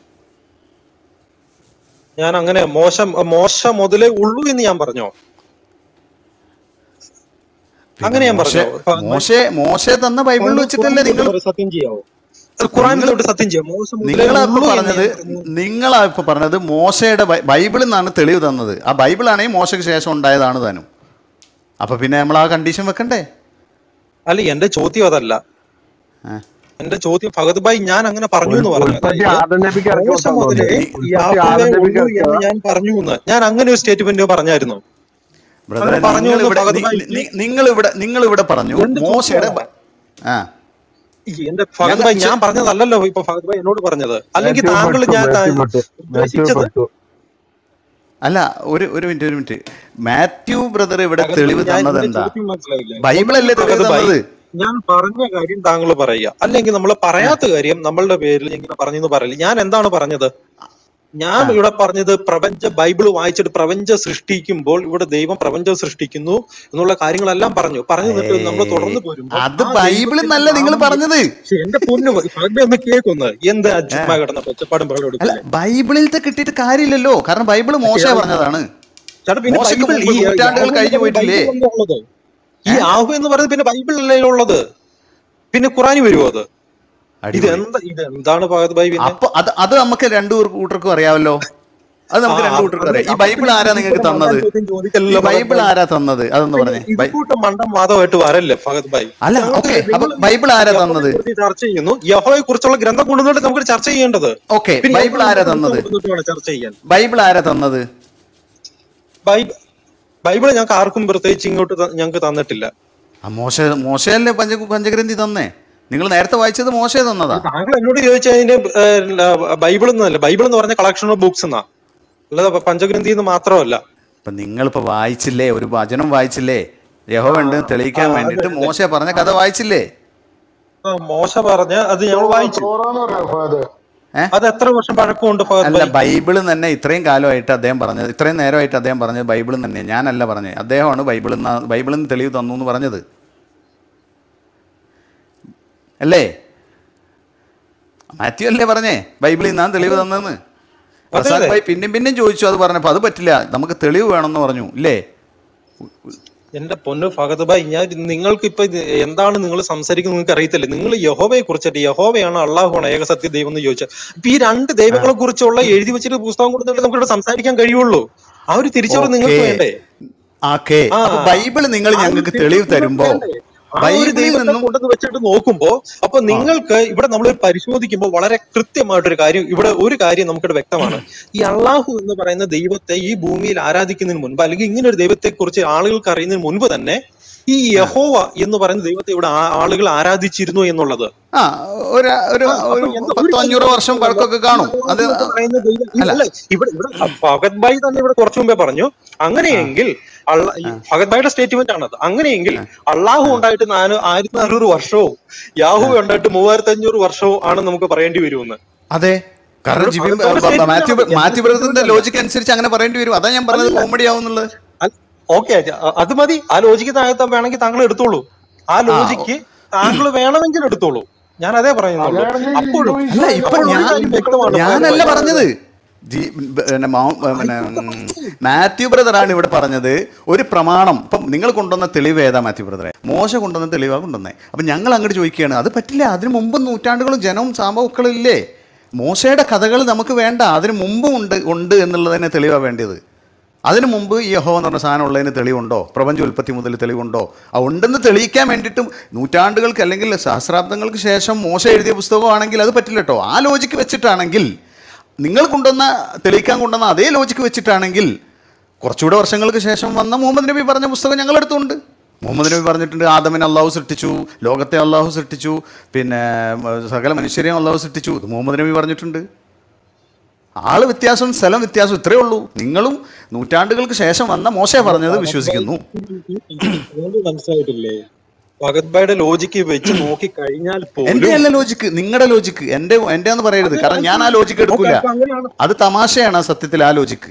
ഞാൻ അങ്ങനെ മോശം മോശ മുതലേ ഉള്ളൂ എന്ന് ഞാൻ പറഞ്ഞോ അങ്ങനെ ഞാൻ മോശെ പറഞ്ഞോ മോശെ മോശെ തന്ന ബൈബിളിൽ വെച്ചിട്ടല്ലേ നിങ്ങൾ സത്യം ചെയ്യാവോ ഖുറാനിലോട്ട് സത്യം ചെയ്യാം മോശം മുതലേ നിങ്ങളാ ഇപ്പൊ ഉള്ളൂ എന്ന് പറഞ്ഞത് ഞാൻ പറഞ്ഞു. നിങ്ങളാ ഇപ്പൊ പറഞ്ഞത് മോശയുടെ ബൈ- ബൈബിളിൽ നിന്നാണ് തെളിവ് തന്നത് ആ ബൈബിളാണെങ്കിൽ മോശയ്ക്ക് ശേഷം ഉണ്ടായതാണ് താനും അപ്പൊ പിന്നെ നമ്മൾ ആ കണ്ടീഷൻ വെക്കണ്ടേ അല്ല എന്റെ ചോദ്യം അതല്ല ആ. എന്റെ ചോദ്യം ഭഗത് ഭായി ഞാൻ അങ്ങനെ പറഞ്ഞു എന്ന് പറഞ്ഞു ഉൽപ്പത്തി അതായത് ആദം നബിക്ക് ഇറക്കി മോശം വിട്ടാൽ മുതലേ മതി. ഉൽപ്പത്തി യാഹോവേ ആദം നബിക്ക് ഉള്ളൂ എന്ന് ഞാൻ പറഞ്ഞു എന്ന് ഞാൻ അങ്ങനെ ഒരു സ്റ്റേറ്റ്മെന്റ് പറഞ്ഞായിരുന്നു ബ്രദറെ അത് പറഞ്ഞു നിങ്ങൾ ഇവിടെ എന്ന് ഭഗത് നിങ്ങൾ ഇവിടെ നിങ്ങൾ ഇവിടെ പറഞ്ഞു എന്ത് മോശയുടെ ബ- ആ ഈ എന്റെ ഭഗത് ഭായി ഞാൻ പറഞ്ഞതല്ലല്ലോ ഇപ്പൊ ഭഗത് ഭായി എന്നോട് പറഞ്ഞത് അല്ലെങ്കിൽ മാത്യു താങ്കൾ പെട്ടു, ഞാൻ മാത്യു പെട്ടു, മാത്യു ഉദ്ദേശിച്ചത് പെട്ടു. അല്ല ഒരു ഒരു മിനിറ്റ് ഒരു മിനിറ്റ് മാത്യു ബ്രദർ ഇവിടെ ഭഗത് തെളിവ് ഭായി, ഞാൻ തന്നത് എന്റെ എന്താ ചോദ്യം മനസ്സിലായില്ലേ ബൈബിളല്ലേ തെളിവ് ഭഗത് ഭായി, തന്നത് ഞാൻ പറഞ്ഞ കാര്യം താങ്കൾ പറയുക അല്ലെങ്കിൽ നമ്മൾ പറയാത്ത കാര്യം നമ്മളുടെ പേരിൽ ഇങ്ങനെ പറഞ്ഞെന്ന് പറയില്ല ഞാൻ എന്താണ് പറഞ്ഞത് ഞാൻ ഇവിടെ പറഞ്ഞത് പ്രപഞ്ച ബൈബിൾ വായിച്ചിട്ട് പ്രപഞ്ചം സൃഷ്ടിക്കുമ്പോൾ ഇവിടെ ദൈവം പ്രപഞ്ചം സൃഷ്ടിക്കുന്നു എന്നുള്ള കാര്യങ്ങളെല്ലാം പറഞ്ഞു പറഞ്ഞു നിന്നിട്ട് നമ്മൾ തുടർന്ന് പോരുമ്പോൾ അത് ആ ബൈബിളിൽ ദൈവത്തിന്റെ നല്ല നിങ്ങൾ നാമം- പറഞ്ഞത് ശ്ശെ, എന്റെ പൊന്നു ഭഗവതി ഒന്ന് കേൾക്കുന്നു എന്താ ചുമ്മാ കിടന്ന ഒച്ചപ്പാടും അല്ല പ്രകടനം ബൈബിളിലത്തെ കിട്ടിയിട്ട് കാര്യമില്ലല്ലോ കാരണം ബൈബിള് മോശ പറഞ്ഞതാണ് ചേട്ടാ പിന്നെ മോശയ്ക്ക് ബൈബിൾ മുമ്പ് ഈ നൂറ്റാണ്ടുകൾ യാഹൂ കഴിഞ്ഞു എന്ന് പോയിട്ടില്ലേ? ബൈബിളിലല്ലേ ഉള്ളത് ഈ ആഹു എന്ന് പറയുന്നത് പിന്നെ ബൈബിളിലല്ലേ ഉള്ളത് പിന്നെ ഖുറാനി വരുമോ അത് ഇത് അടിപൊളി. എന്താ ഇത് എന്താണ് ഭഗത് ഭായി പിന്നെ അപ്പൊ അത് അത് നമുക്ക് രണ്ടു കൂട്ടർക്കും അറിയാമല്ലോ അത് നമുക്ക് ആ, രണ്ടു കൂട്ടർക്കും അത് അറിയാം ഈ അപ്പൊ ബൈബിൾ ആരാ നിങ്ങൾക്ക് ഇതിപ്പോ തന്നത് മണ്ടൻ ചോദ്യം ഈ ചോദിക്കലല്ലോ ഭഗത് ബൈബിൾ ഭായി. ആരാ തന്നത് അതൊന്ന് പറഞ്ഞേ ഇത് ബൈ- കൂട്ടം മണ്ടൻ വാദമായിട്ട് വരല്ലേ ഭഗത് ഭായി അല്ല ഞങ്ങൾക്ക് ഓക്കെ നിങ്ങൾ അപ്പൊ ബൈബിൾ ആരാ യഹോവയെ തന്നത് കുറിച്ച് ചർച്ച ചെയ്യുന്നു യഹോയെ കുറിച്ചുള്ള ഗ്രന്ഥം കൊണ്ടുവന്നിട്ട് നമുക്ക് ചർച്ച ചെയ്യേണ്ടത് ഓക്കെ പിന്നെ ബൈബിൾ യഹോവയെ ആരാ കുറിച്ച് തന്നത് കൊണ്ടുവന്നിട്ട് വേണം ചർച്ച ചെയ്യാൻ ബൈബിൾ ആരാ തന്നത് ബൈബിൾ ബൈബിൾ ഞങ്ങൾക്ക് ആർക്കും പ്രത്യേകിച്ച് ഇങ്ങോട്ട് ത- ഞങ്ങൾക്ക് തന്നിട്ടില്ല ആ മോശ മോശയല്ലേ പഞ്ച പഞ്ചഗ്രന്ഥി തന്നേ നിങ്ങൾ നേരത്തെ വായിച്ചത് മോശ തന്നതാ താങ്കൾ എന്നോട് ചോദിച്ചതിന്റെ ബൈബിൾ എന്നല്ല ബൈബിൾ എന്ന് പറഞ്ഞ കളക്ഷൻ ഓഫ് ബുക്സ് എന്നാ അല്ലാതെ പഞ്ചഗ്രന്ഥി എന്ന് മാത്രമല്ല ഇപ്പൊ നിങ്ങളിപ്പോ വായിച്ചില്ലേ ഒരു വചനം വായിച്ചില്ലേ യഹോവ ഉണ്ട് എന്ന് തെളിയിക്കാൻ വേണ്ടിട്ട് മോശ പറഞ്ഞ കഥ വായിച്ചില്ലേ ആ, മോശ പറഞ്ഞ അത് ഞങ്ങൾ വായിച്ചു അത് എത്ര വർഷം പഴക്കമുണ്ട് ഫഹദ് അല്ല ഭായ്? ബൈബിളിൽ തന്നെ ഇത്രയും കാലമായിട്ട് അദ്ദേഹം പറഞ്ഞത് ഇത്രയും നേരമായിട്ട് അദ്ദേഹം പറഞ്ഞത് ബൈബിളിൽ തന്നെ ഞാനല്ല പറഞ്ഞത് അദ്ദേഹമാണ് ബൈബിളിൽ നിന്ന് ബൈബിളിൽ നിന്ന് തെളിവ് തന്നു എന്ന് പറഞ്ഞത് അല്ലേ മാത്യു അല്ലേ പറഞ്ഞേ ബൈബിളിൽ നിന്നാണ് തെളിവ് തന്നെന്ന് അതെ പ്രസാദ് അതെ ഭായി പിന്നെയും പിന്നെയും ചോദിച്ചു അത് പറഞ്ഞപ്പോൾ അത് പറ്റില്ല നമുക്ക് തെളിവ് വേണമെന്ന് പറഞ്ഞു ഇല്ലേ എന്റെ പൊന്നു ഫഹദ് ഭായ് ഞാൻ നിങ്ങൾക്ക് ഇപ്പൊ ഇത് എന്താണ് നിങ്ങൾ സംസാരിക്കുന്നത് നിങ്ങൾക്ക് അറിയത്തില്ല നിങ്ങൾ യഹോവയെ കുറിച്ചിട്ട് യഹോവയാണ് അള്ളാഹുവാണ് ഏകസത്യ ദൈവം എന്ന് ചോദിച്ചാൽ ഇപ്പൊ ഈ രണ്ട് ദൈവങ്ങളെ കുറിച്ചുള്ള എഴുതി വെച്ചിട്ട് പുസ്തകം കൊടുത്തിട്ട് നമുക്ക് ഇവിടെ സംസാരിക്കാൻ കഴിയുള്ളൂ ആ ഒരു തിരിച്ചറിവ് ഓക്കേ നിങ്ങൾക്ക് വേണ്ടേ ഓക്കേ ആ അപ്പൊ ബൈബിൾ നിങ്ങൾ ആ ഒരു ഞങ്ങൾക്ക് തെളിവ് തിരിച്ചറിവ് തരുമ്പോ വേണ്ടേ ആ ഒരു ബൈബിളിൽ ദൈവത്തെ നിന്നും കൊണ്ടുവന്ന് വെച്ചിട്ട് നോക്കുമ്പോ അപ്പൊ ആ നിങ്ങൾക്ക് ഇവിടെ നമ്മൾ പരിശോധിക്കുമ്പോൾ വളരെ കൃത്യമായിട്ടൊരു കാര്യം ഇവിടെ ഒരു കാര്യം നമുക്കിവിടെ വ്യക്തമാണ് ഈ അള്ളാഹു എന്ന് പറയുന്ന ദൈവത്തെ ഈ ഭൂമിയിൽ ആരാധിക്കുന്നതിന് മുൻപ് അല്ലെങ്കിൽ ഇങ്ങനെ ഒരു ദൈവത്തെ കുറിച്ച് ആളുകൾക്ക് അറിയുന്നതിന് മുൻപ് തന്നെ ഈ ആ യഹോവ എന്ന് പറയുന്ന ദൈവത്തെ ഇവിടെ ആ- ആളുകൾ ആരാധിച്ചിരുന്നു എന്നുള്ളത് ആ ഒരു ഒരു ആ അപ്പൊ ഒരു എന്താ ഒരു പത്തോ കാര്യം അഞ്ഞൂറോ വർഷം മനസ്സിലാവുമല്ലോ പഴക്കമൊക്കെ കാണും അത് അള്ളാഹു എന്ന് പറയുന്ന ദൈവം ഈ- അല്ല അല്ല ഇവിടെ ഇവിടെ ഭഗത് ഭായി തന്നെ ഇവിടെ കുറച്ചു മുമ്പേ പറഞ്ഞു ആ അങ്ങനെയെങ്കിൽ അള്ള- ഈ ആ ഭഗത് ഭായിയുടെ സ്റ്റേറ്റ്മെന്റ് ആണത് അങ്ങനെയെങ്കിൽ ആ അള്ളാഹു ആ ഉണ്ടായിട്ട് നാല് ആയിരത്തി നാനൂറ് വർഷവും യാഹു ആ ഉണ്ടായിട്ട് മൂവായിരത്തി അഞ്ഞൂറ് വർഷവും ആണ് നമുക്ക് പറയേണ്ടി വരുമെന്ന് അതെ കാരണം ഇവിടെ ജിബി ഭഗത് ഭായിയുടെ ബ- ബ- മാത്യു സ്റ്റേറ്റ്മെന്റ് ആണ് മാത്യു എന്റെ ബ്രദറിന്റെ സ്റ്റേറ്റ്മെന്റ് അല്ല ലോജിക്ക് അനുസരിച്ച് അങ്ങനെ പറയേണ്ടി വരും അതാ ഞാൻ പറഞ്ഞത് അല്ലല്ല കോമഡി ആവുന്നുള്ളത് ഓക്കെ അത് മതി ആ ലോജിക്ക് താഴത്തെ വേണമെങ്കിൽ താങ്കൾ എടുത്തോളൂ ആ ആ ലോജിക്ക് താങ്കൾ വേണമെങ്കിൽ എടുത്തോളൂ ഞാൻ അതേ പറയുന്നുള്ളൂ അങ്ങനെയാണെങ്കിൽ അപ്പോഴും അല്ല ജിജോ ഇപ്പൊ അപ്പോൾ ഒരു ഞാൻ കാര്യം വ്യക്തമാണ് ഫഹദ് ഞാനല്ല ഭായി പറഞ്ഞത് ജി- പിന്നെ മൗ- പിന്നെ ഉം, മാത്യു ബ്രദറാണ് ഇവിടെ പറഞ്ഞത് ഒരു പ്രമാണം ഇപ്പം നിങ്ങൾ കൊണ്ടുവന്ന തെളിവ് ഏതാ മാത്യു ബ്രദറെ മോശ കൊണ്ടുവന്ന തെളിവാണ് കൊണ്ടുവന്നത് അപ്പം ഞങ്ങൾ അങ്ങോട്ട് ചോദിക്കുകയാണ് അത് പറ്റില്ല അതിന് മുമ്പ് നൂറ്റാണ്ടുകളും ജനവും സാമ്പവക്കളും ഇല്ലേ മോശയുടെ കഥകൾ നമുക്ക് വേണ്ട അതിന് മുമ്പും ഉണ്ട് ഉണ്ട് എന്നുള്ളതിന് തെളിവാണ് വേണ്ടത് അതിനു മുമ്പ് ഈ യഹോ എന്ന് പറഞ്ഞ സാധനം ഉള്ളതിന് തെളിവുണ്ടോ പ്രപഞ്ച ഉൽപ്പത്തി മുതൽ തെളിവുണ്ടോ ആ ഉണ്ടെന്ന് തെളിയിക്കാൻ വേണ്ടിയിട്ടും നൂറ്റാണ്ടുകൾക്ക് അല്ലെങ്കിൽ സഹസ്രാബ്ദങ്ങൾക്ക് ശേഷം മോശ എഴുതിയ പുസ്തകമാണെങ്കിൽ അത് പറ്റില്ല കേട്ടോ ആ ലോജിക്ക് വെച്ചിട്ടാണെങ്കിൽ നിങ്ങൾ കൊണ്ടുവന്ന തെളിയിക്കാൻ കൊണ്ടുവന്ന അതേ ലോജിക്ക് വെച്ചിട്ടാണെങ്കിൽ കുറച്ചുകൂടെ വർഷങ്ങൾക്ക് ശേഷം വന്ന മുഹമ്മദ് നബി പറഞ്ഞ പുസ്തകം ഞങ്ങൾ എടുത്തുണ്ട് മുഹമ്മദ് നബി പറഞ്ഞിട്ടുണ്ട് ആദമിനെ അള്ളാഹു സൃഷ്ടിച്ചു ലോകത്തെ അള്ളാഹു സൃഷ്ടിച്ചു പിന്നെ ഉം, സകല മനുഷ്യരെയും അള്ളാഹു സൃഷ്ടിച്ചു ഇത് മുഹമ്മദ് നബി പറഞ്ഞിട്ടുണ്ട് ആള് വ്യത്യാസം സ്ഥലം വ്യത്യാസം ഇത്രയേ ഉള്ളൂ നിങ്ങളും നൂറ്റാണ്ടുകൾക്ക് ശേഷം വന്ന മോശ പറഞ്ഞത് ഭഗത് ഭായ് വിശ്വസിക്കുന്നു നിങ്ങൾക്ക് മനസ്സിലായിട്ടില്ലേ ഭഗത് ഭായിയുടെ ലോജിക്ക് വെച്ച് നോക്കി കഴിഞ്ഞാൽ എന്റെ പോലും അല്ല ലോജിക്ക് നിങ്ങളുടെ ലോജിക്ക് എന്റെ എന്റെ എന്ന് പറയരുത് അത് കാരണം ഞാൻ ആ ലോജിക്ക് ഓക്കെ എടുക്കൂല അപ്പൊ അങ്ങനെയാണ് അത് തമാശയാണ് ആ സത്യത്തിൽ ആ ലോജിക്ക്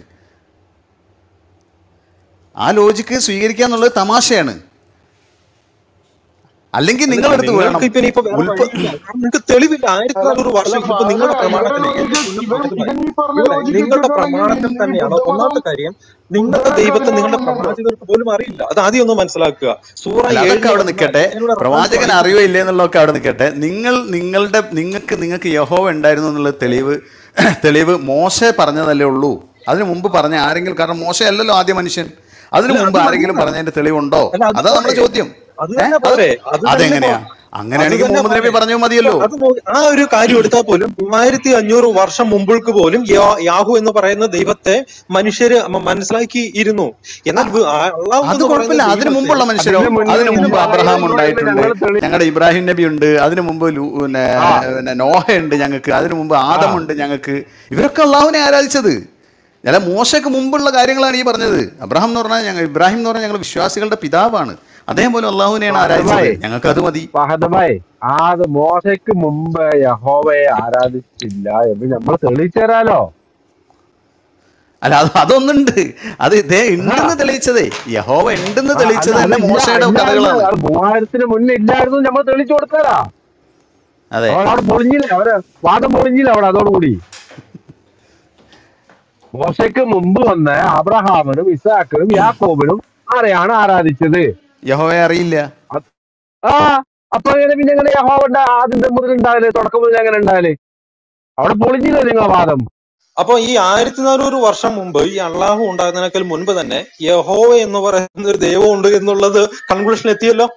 ആ ലോജിക്ക് സ്വീകരിക്കുക എന്നുള്ളത് തമാശയാണ് അല്ലെങ്കിൽ അല്ലല്ല നിങ്ങളെടുത്ത് വേണം നിങ്ങൾക്ക് ഇപ്പൊ ഇനിയിപ്പോ വേറെ ഉൽപ്പ വഴിയില്ല കാരണം നിങ്ങൾക്ക് തെളിവില്ല ആയിരത്തി അല്ല നാനൂറ് അല്ല വർഷം ഇപ്പൊ ഫഹദ നിങ്ങളുടെ ഇവരെ പ്രമാണത്തിൽ എന്റെ ലോജിക്ക് പൊന്നു ഇവൻ ഭഗത് ഭായ് ഇവൻ ഈ പറഞ്ഞ ഇവിടെ ലോജിക്ക് നിങ്ങളുടെ ഇട്ടിട്ടാണെങ്കിൽ പ്രമാണത്തിൽ ഈ തന്നെയാണ് ബുദ്ധമതം ഒന്നാമത്തെ കാര്യം നിങ്ങളുടെ ബുദ്ധമതം ദൈവത്തെ നിങ്ങളുടെ അങ്ങനെയാണല്ലോ പ്രവാചകർക്ക് പോലും അറിയില്ല അത് ആദ്യം ഒന്ന് മനസ്സിലാക്കുക സൂറ അല്ല അതൊക്കെ ഏഴിന് അവിടെ വന്നാൽ നിൽക്കട്ടെ അതിനുള്ള റഫറൻസ് പ്രവാചകൻ വായിക്കും അറിയോ ഇല്ലേ എന്നുള്ളതൊക്കെ അവിടെ നിൽക്കട്ടെ നിങ്ങൾ നിങ്ങളുടെ നിങ്ങൾക്ക് നിങ്ങൾക്ക് യഹോവ ഉണ്ടായിരുന്നു എന്നുള്ള തെളിവ് തെളിവ് മോശ പറഞ്ഞതല്ലേ ഉള്ളൂ അതിനു മുമ്പ് പറഞ്ഞ ആരെങ്കിലും കാരണം മോശ അല്ലല്ലോ ആദ്യ മനുഷ്യൻ അതിനു അല്ല മുമ്പ് അത് ആരെങ്കിലും മതിയല്ല പറഞ്ഞതിന്റെ തെളിവുണ്ടോ അല്ല അത് അതാ നമ്മുടെ പോരെ ചോദ്യം അത് ഏ തന്നെ അത് പോരെ അത് തന്നെ അതെങ്ങനെയാ പോ- അത് അങ്ങനെയാണെങ്കിൽ തന്നെ മുഹമ്മദ് നബി പോരെ പറഞ്ഞാൽ മതിയല്ലോ അത് നോ- ആ ഒരു കാര്യം എടുത്താൽ പോലും മൂവായിരത്തി അഞ്ഞൂറ് വർഷം മുമ്പൾക്ക് പോലും യാ- യാഹു എന്ന് പറയുന്ന ദൈവത്തെ മനുഷ്യര് മ- മനസ്സിലാക്കി ഇരുന്നു എന്നാൽ വ- ആ അള്ളാഹു അത് എന്ന് പറയുന്ന കുഴപ്പമില്ല അതിനു ദൈവത്തെ മുമ്പുള്ള മനുഷ്യരോ അതിന് മുന്നേ അതിനു ഇത് മുമ്പ് അബ്രഹാം പറയുന്നത് ഉണ്ടായിട്ടുണ്ട് ഞങ്ങൾ തെളി ഞങ്ങളുടെ ഇബ്രാഹിം നബി ഉണ്ട് അതിനു മുമ്പ് ലൂ- പിന്നെ ആ പിന്നെ നോഹ ഉണ്ട് ഞങ്ങൾക്ക് അതിനു മുമ്പ് ആ ആദം ഉണ്ട് ഞങ്ങൾക്ക് ഇവരൊക്കെ അള്ളാഹുവിനെ ആരാധിച്ചത് ചില മോശയ്ക്ക് മുമ്പുള്ള കാര്യങ്ങളാണ് ഈ പറഞ്ഞത് അബ്രഹാം എന്ന് പറഞ്ഞാൽ ഞങ്ങൾ ഇബ്രാഹിം എന്ന് പറഞ്ഞാൽ ഞങ്ങൾ വിശ്വാസികളുടെ പിതാവാണ് അദ്ദേഹം പോലും അള്ളാഹുവിനെയാണ് ഫഹദ് ആരാധിച്ചത് ഭായ് ഞങ്ങൾക്ക് അത് മതി ഫഹദ് ഭായ് ആത് മോശയ്ക്ക് മുമ്പ് യഹോവയെ ആരാധിച്ചില്ല എന്ന് നമ്മൾ തെളിയിച്ചു തരാലോ അല്ല അത് അതൊന്നുണ്ട് അത് ഇതേ ആ ഉണ്ടെന്ന് തെളിയിച്ചതേ യഹോവ ഉണ്ടെന്ന് ആ, തെളിയിച്ചത് അല്ല തന്നെ അതില്ല മോശയുടെ ഇല്ലായിരുന്നു കഥകളാണ് അത് മൂവായിരത്തിന് മുന്നേ ഇല്ലായിരുന്നു നമ്മൾ തെളിയിച്ചു കൊടുത്തരാ അതെ അവളവിടെ പൊളിഞ്ഞില്ല അവരെ വാദം പൊളിഞ്ഞില്ല അവിടെ അതോടുകൂടി മോശയ്ക്ക് മുമ്പ് വന്ന അബ്രഹാമിനും ഇസാക്കിനും യാക്കോബിനും ആരെയാണ് ആരാധിച്ചത് യഹോവയെ അറിയില്ല അത്- ആ അപ്പൊ എങ്ങനെ പിന്നെ എങ്ങനെ യഹോവന്റെ ആദ്യം മുതൽ ഉണ്ടായാല് തുടക്കം മുതൽ എങ്ങനെ ഉണ്ടായാല് അവിടെ പൊളിഞ്ഞില്ലേ നിങ്ങളെ വാദം അപ്പൊ ഈ ആയിരത്തി നാനൂറ് വർഷം മുമ്പ് ഈ അള്ളാഹു ഉണ്ടാകുന്നതിനേക്കാൾ മുൻപ് തന്നെ യഹോവ എന്ന് പറയുന്ന ഒരു ദൈവം ഉണ്ട് എന്നുള്ളത് കൺക്ലൂഷൻ എത്തിയല്ലോ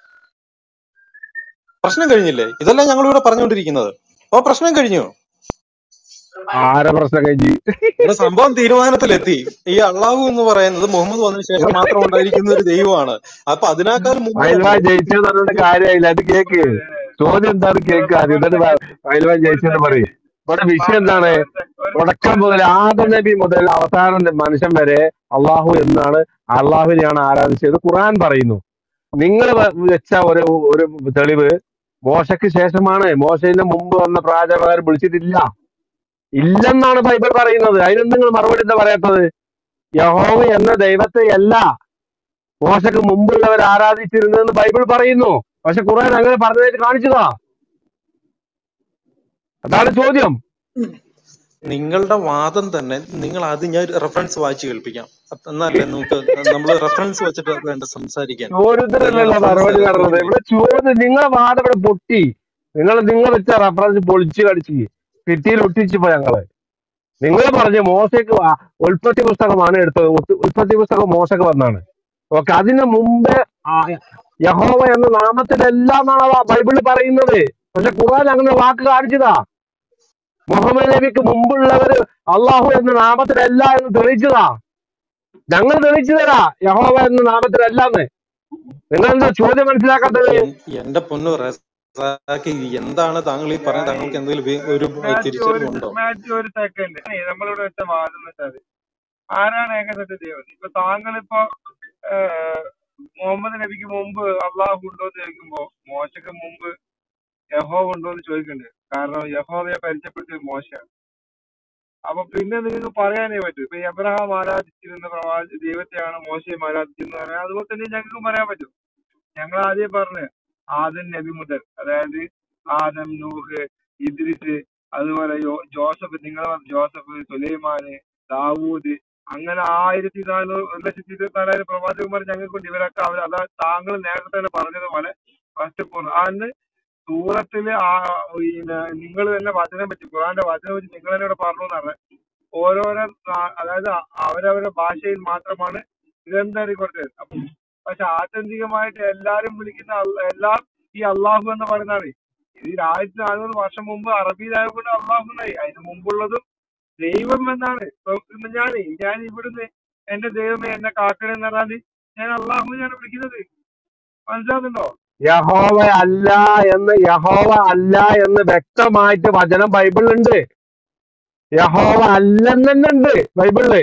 പ്രശ്നം കഴിഞ്ഞില്ലേ ഇതെല്ലാം ഞങ്ങൾ ഇവിടെ പറഞ്ഞുകൊണ്ടിരിക്കുന്നത് അപ്പൊ പ്രശ്നം കഴിഞ്ഞു ആരെ പ്രശ്നം കഴിഞ്ഞ് ഇവിടെ സംഭവം തീരുമാനത്തിലെത്തി ഈ അള്ളാഹു എന്ന് പറയുന്നത് മുഹമ്മദ് വന്നതിന് ശേഷം മാത്രം ഉണ്ടായിരിക്കുന്ന ഒരു ദൈവമാണ് അപ്പൊ അതിനേക്കാൾ മുമ്പ് വയൽവാൻ തന്നെ ജയിച്ചെന്ന് പറഞ്ഞിട്ട് കാര്യമായില്ല അത് കേക്ക് ചോദ്യം എന്താണ് കേക്ക് ആദ്യം എന്നിട്ട് വ- വയൽവാൻ ജയിച്ചെന്ന് പറയും ഇവിടെ വിഷയം എന്താണ് തുടക്കം മുതൽ ആദ്യ നബി മുതൽ അവസാന മനുഷ്യൻ വരെ അള്ളാഹു എന്നാണ് അള്ളാഹുവിനെയാണ് ആരാധിച്ചത് ഖുർആൻ പറയുന്നു നിങ്ങൾ വെച്ച ഒരു ഒരു തെളിവ് മോശയ്ക്ക് ശേഷമാണ് മോശയുടെ മുമ്പ് വന്ന പ്രാചകർ വിളിച്ചിട്ടില്ല ഇല്ലെന്നാണ് ബൈബിൾ പറയുന്നത് അതിനൊന്നും നിങ്ങൾ മറുപടി എന്താ പറയാത്തത് യഹോവ എന്ന ദൈവത്തെ അല്ല മോശക്ക് മുമ്പുള്ളവർ ആരാധിച്ചിരുന്നതെന്ന് ബൈബിൾ പറയുന്നു പക്ഷെ ഖുർആൻ അങ്ങനെ പറഞ്ഞതായിട്ട് കാണിച്ചതാ അതാണ് ചോദ്യം നിങ്ങളുടെ വാദം തന്നെ നിങ്ങൾ അത് ഞാൻ റെഫറൻസ് വായിച്ച് കേൾപ്പിക്കാം അപ്പൊ എന്നാലേ നമുക്ക് നമ്മൾ റെഫറൻസ് വെച്ചിട്ട് വേണ്ട സംസാരിക്കാൻ ഞാൻ ചോദ്യത്തിനല്ലല്ലോ റെഫറൻസ് മറുപടി നടന്നത് കേൾപ്പിക്കാം ഇവിടെ ചോദ്യം നിങ്ങളെ വാദം ഇവിടെ പൊട്ടി നിങ്ങൾ നിങ്ങൾ വെച്ച റഫറൻസ് പൊളിച്ചു കടിച്ച് ഭിത്തിയിൽ ഒട്ടിച്ചു ഞങ്ങള് നിങ്ങൾ പറഞ്ഞ മോശക്ക് ആ ഉൽപ്പത്തി പുസ്തകമാണ് എടുത്തത് ഉത്ത് ഉൽപ്പത്തി പുസ്തകം മോശക്ക് വന്നാണ് ഓക്കെ അതിന് മുമ്പേ ആ യഹോവ എന്ന നാമത്തിലെല്ലാം എന്നാണ് ബൈബിളിൽ പറയുന്നത് പക്ഷെ ഖുർആൻ അങ്ങനെ വാക്ക് കാണിച്ചതാ മുഹമ്മദ് നബിക്ക് മുമ്പുള്ളവര് അള്ളാഹു എന്ന നാമത്തിലല്ല എന്ന് തെളിയിച്ചതാ ഞങ്ങൾ തെളിയിച്ചു തരാ യഹോവ എന്ന നാമത്തിലല്ലാന്ന് നിങ്ങൾ എന്താ ചോദ്യം മനസ്സിലാക്കാത്തത് എൻ- എന്റെ പൊന്നു റസാഖ് എന്താണ് താങ്കൾ ഈ പറയുന്നത് താങ്കൾക്ക് എന്തെങ്കിലും വി- ഒരു മാത്യു ഒരു തിരിച്ചറിവുണ്ടോ മാത്യു ഒരു സെക്കൻഡ് നമ്മളിവിടെ വെച്ച വാദം എന്ന് വെച്ചാൽ ആരാണ് ഏകസത്യ ദൈവം ഇപ്പൊ താങ്കളിപ്പോ ഏഹ്, മുഹമ്മദ് നബിക്ക് മുമ്പ് അള്ളാഹു ഉണ്ടോ എന്ന് ചോദിക്കുമ്പോ മോശക്ക് മുമ്പ് യഹോവ ഉണ്ടോ എന്ന് ചോദിക്കണ്ടേ കാരണം യഹോവയെ പരിചയപ്പെട്ടത് മോശമാണ് അപ്പൊ പിന്നെ നിങ്ങൾക്ക് പറയാനേ പറ്റും ഇപ്പൊ എബ്രഹാം ആരാധിച്ചിരുന്ന പ്രവാച ദൈവത്തെയാണ് മോശയും ആരാധിച്ചെന്ന് പറയാൻ അതുപോലെ തന്നെ ഞങ്ങൾക്കും പറയാൻ പറ്റും ഞങ്ങൾ ആദ്യം പറഞ്ഞു ആദം നബി മുതൽ അതായത് ആദം നൂഹ് ഇദ്രിസ് അതുപോലെ യോ- ജോസഫ് നിങ്ങൾ പറഞ്ഞ ജോസഫ് സുലൈമാന് ദാവൂദ് അങ്ങനെ ആയിരത്തി നാനൂറ് ഒരു ലക്ഷത്തി ഇരുപത്തി നാലായിരം പ്രവാചകന്മാർ ഞങ്ങൾക്കുണ്ട് ഇവരൊക്കെ അവർ അതാ താങ്കൾ നേരത്തെ തന്നെ പറഞ്ഞതുപോലെ ഫസ്റ്റ് ഖുർആാന് സൂറത്തില് ആ പിന്നെ നിങ്ങൾ തന്നെ വചനം വെച്ച് ഖുർആന്റെ വചനം വെച്ച് നിങ്ങൾ തന്നെ ഇവിടെ പറഞ്ഞു എന്നാണ് ഓരോരോ നാ- അതായത് അ- അവരവരുടെ ഭാഷയിൽ മാത്രമാണ് ഗ്രന്ഥം കൊടുത്തത് അപ്പൊ പക്ഷെ ആത്യന്തികമായിട്ട് എല്ലാരും വിളിക്കുന്ന അല്ല- എല്ലാം ഈ അള്ളാഹു എന്ന് പറയുന്നതാണ് ഇത് ആയിരത്തി നാനൂറ് വർഷം മുമ്പ് അറബിയിലായതുകൊണ്ട് അള്ളാഹു എന്നായി അതിന് മുമ്പുള്ളതും ദൈവം എന്നാണ് ഇപ്പൊ ഞാൻ ഞാൻ ഇവിടുന്ന് എന്റെ ദൈവമേ എന്നെ കാക്കണെന്ന് പറഞ്ഞാല് ഞാൻ അള്ളാഹുവിനെയാണ് വിളിക്കുന്നത് മനസ്സിലാകുന്നുണ്ടോ യഹോവ അല്ല എന്ന് യഹോവ അല്ല എന്ന് വ്യക്തമായിട്ട് വചനം ബൈബിളിലുണ്ട് യഹോവ അല്ലെന്ന് തന്നെ ഉണ്ട് ബൈബിളില്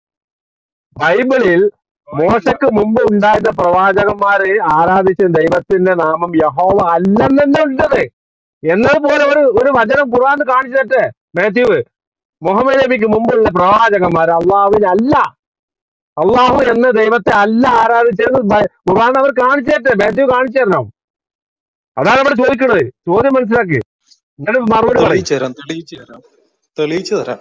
ബൈബിളിൽ മോശക്ക് മുമ്പ് ഉണ്ടായിരുന്ന പ്രവാചകന്മാര് ആരാധിച്ച ദൈവത്തിന്റെ നാമം യഹോവ അല്ലെന്ന് തന്നെ ഉണ്ടത് എന്നതുപോലെ ഒരു ഒരു വചനം ഖുർആൻ കാണിച്ചു തരട്ടെ മാത്യുവ് മുഹമ്മദ് നബിക്ക് മുമ്പുള്ള പ്രവാചകന്മാർ അള്ളാഹുവിന് അല്ല അള്ളാഹു എന്ന ദൈവത്തെ അല്ല ആരാധിച്ചത് ബൈ- ഖുർആൻ അവർ കാണിച്ചു തരട്ടെ മാത്യു കാണിച്ചു തരണം അതാണ് ഇവിടെ ചോദിക്കുന്നത് ചോദ്യം മനസ്സിലാക്കി എന്നിട്ട് മറുപടി പറയും തെളിയിച്ചു തരാം തെളിയിച്ചു തരാം തെളിയിച്ചു തരാം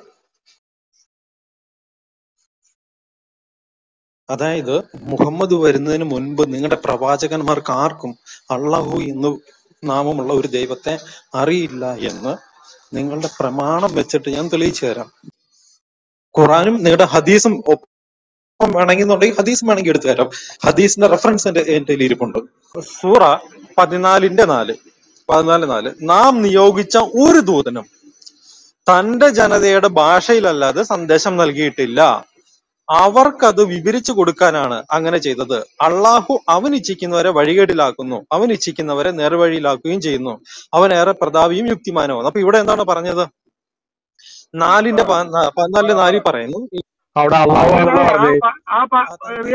അതായത് മുഹമ്മദ് വരുന്നതിന് മുൻപ് നിങ്ങളുടെ പ്രവാചകന്മാർക്ക് ആർക്കും അള്ളാഹു എന്ന് നാമമുള്ള ഒരു ദൈവത്തെ അറിയില്ല എന്ന് നിങ്ങളുടെ പ്രമാണം വെച്ചിട്ട് ഞാൻ തെളിയിച്ചു തരാം ഖുറാനും നിങ്ങളുടെ ഹദീസും ഒപ്പം വേണമെന്നുണ്ടെങ്കിൽ ഹദീസ് വേണമെങ്കിൽ എടുത്തു തരാം ഹദീസിന്റെ റെഫറൻസ് എന്റെ എന്റെ കയ്യിൽ ഇരിപ്പുണ്ട് സൂറ പതിനാലിന്റെ നാല് പതിനാല് നാല് നാം നിയോഗിച്ച ഒരു ദൂതനും തന്റെ ജനതയുടെ ഭാഷയിലല്ലാതെ സന്ദേശം നൽകിയിട്ടില്ല അവർക്കത് വിവരിച്ചു കൊടുക്കാനാണ് അങ്ങനെ ചെയ്തത് അള്ളാഹു അവൻ ഇച്ഛിക്കുന്നവരെ വഴികേടിലാക്കുന്നു അവൻ ഇച്ഛിക്കുന്നവരെ നേർവഴിയിലാക്കുകയും ചെയ്യുന്നു അവൻ ഏറെ പ്രതാപിയും യുക്തിമാനവും അപ്പൊ ഇവിടെ എന്താണ് പറഞ്ഞത് നാലിന്റെ പ- ന- പതിനാലിന്റെ നാലിൽ പറയുന്നു അവിടെ അള്ളാഹു ആണെന്ന് ആ പറഞ്ഞ് പ- ആ പ-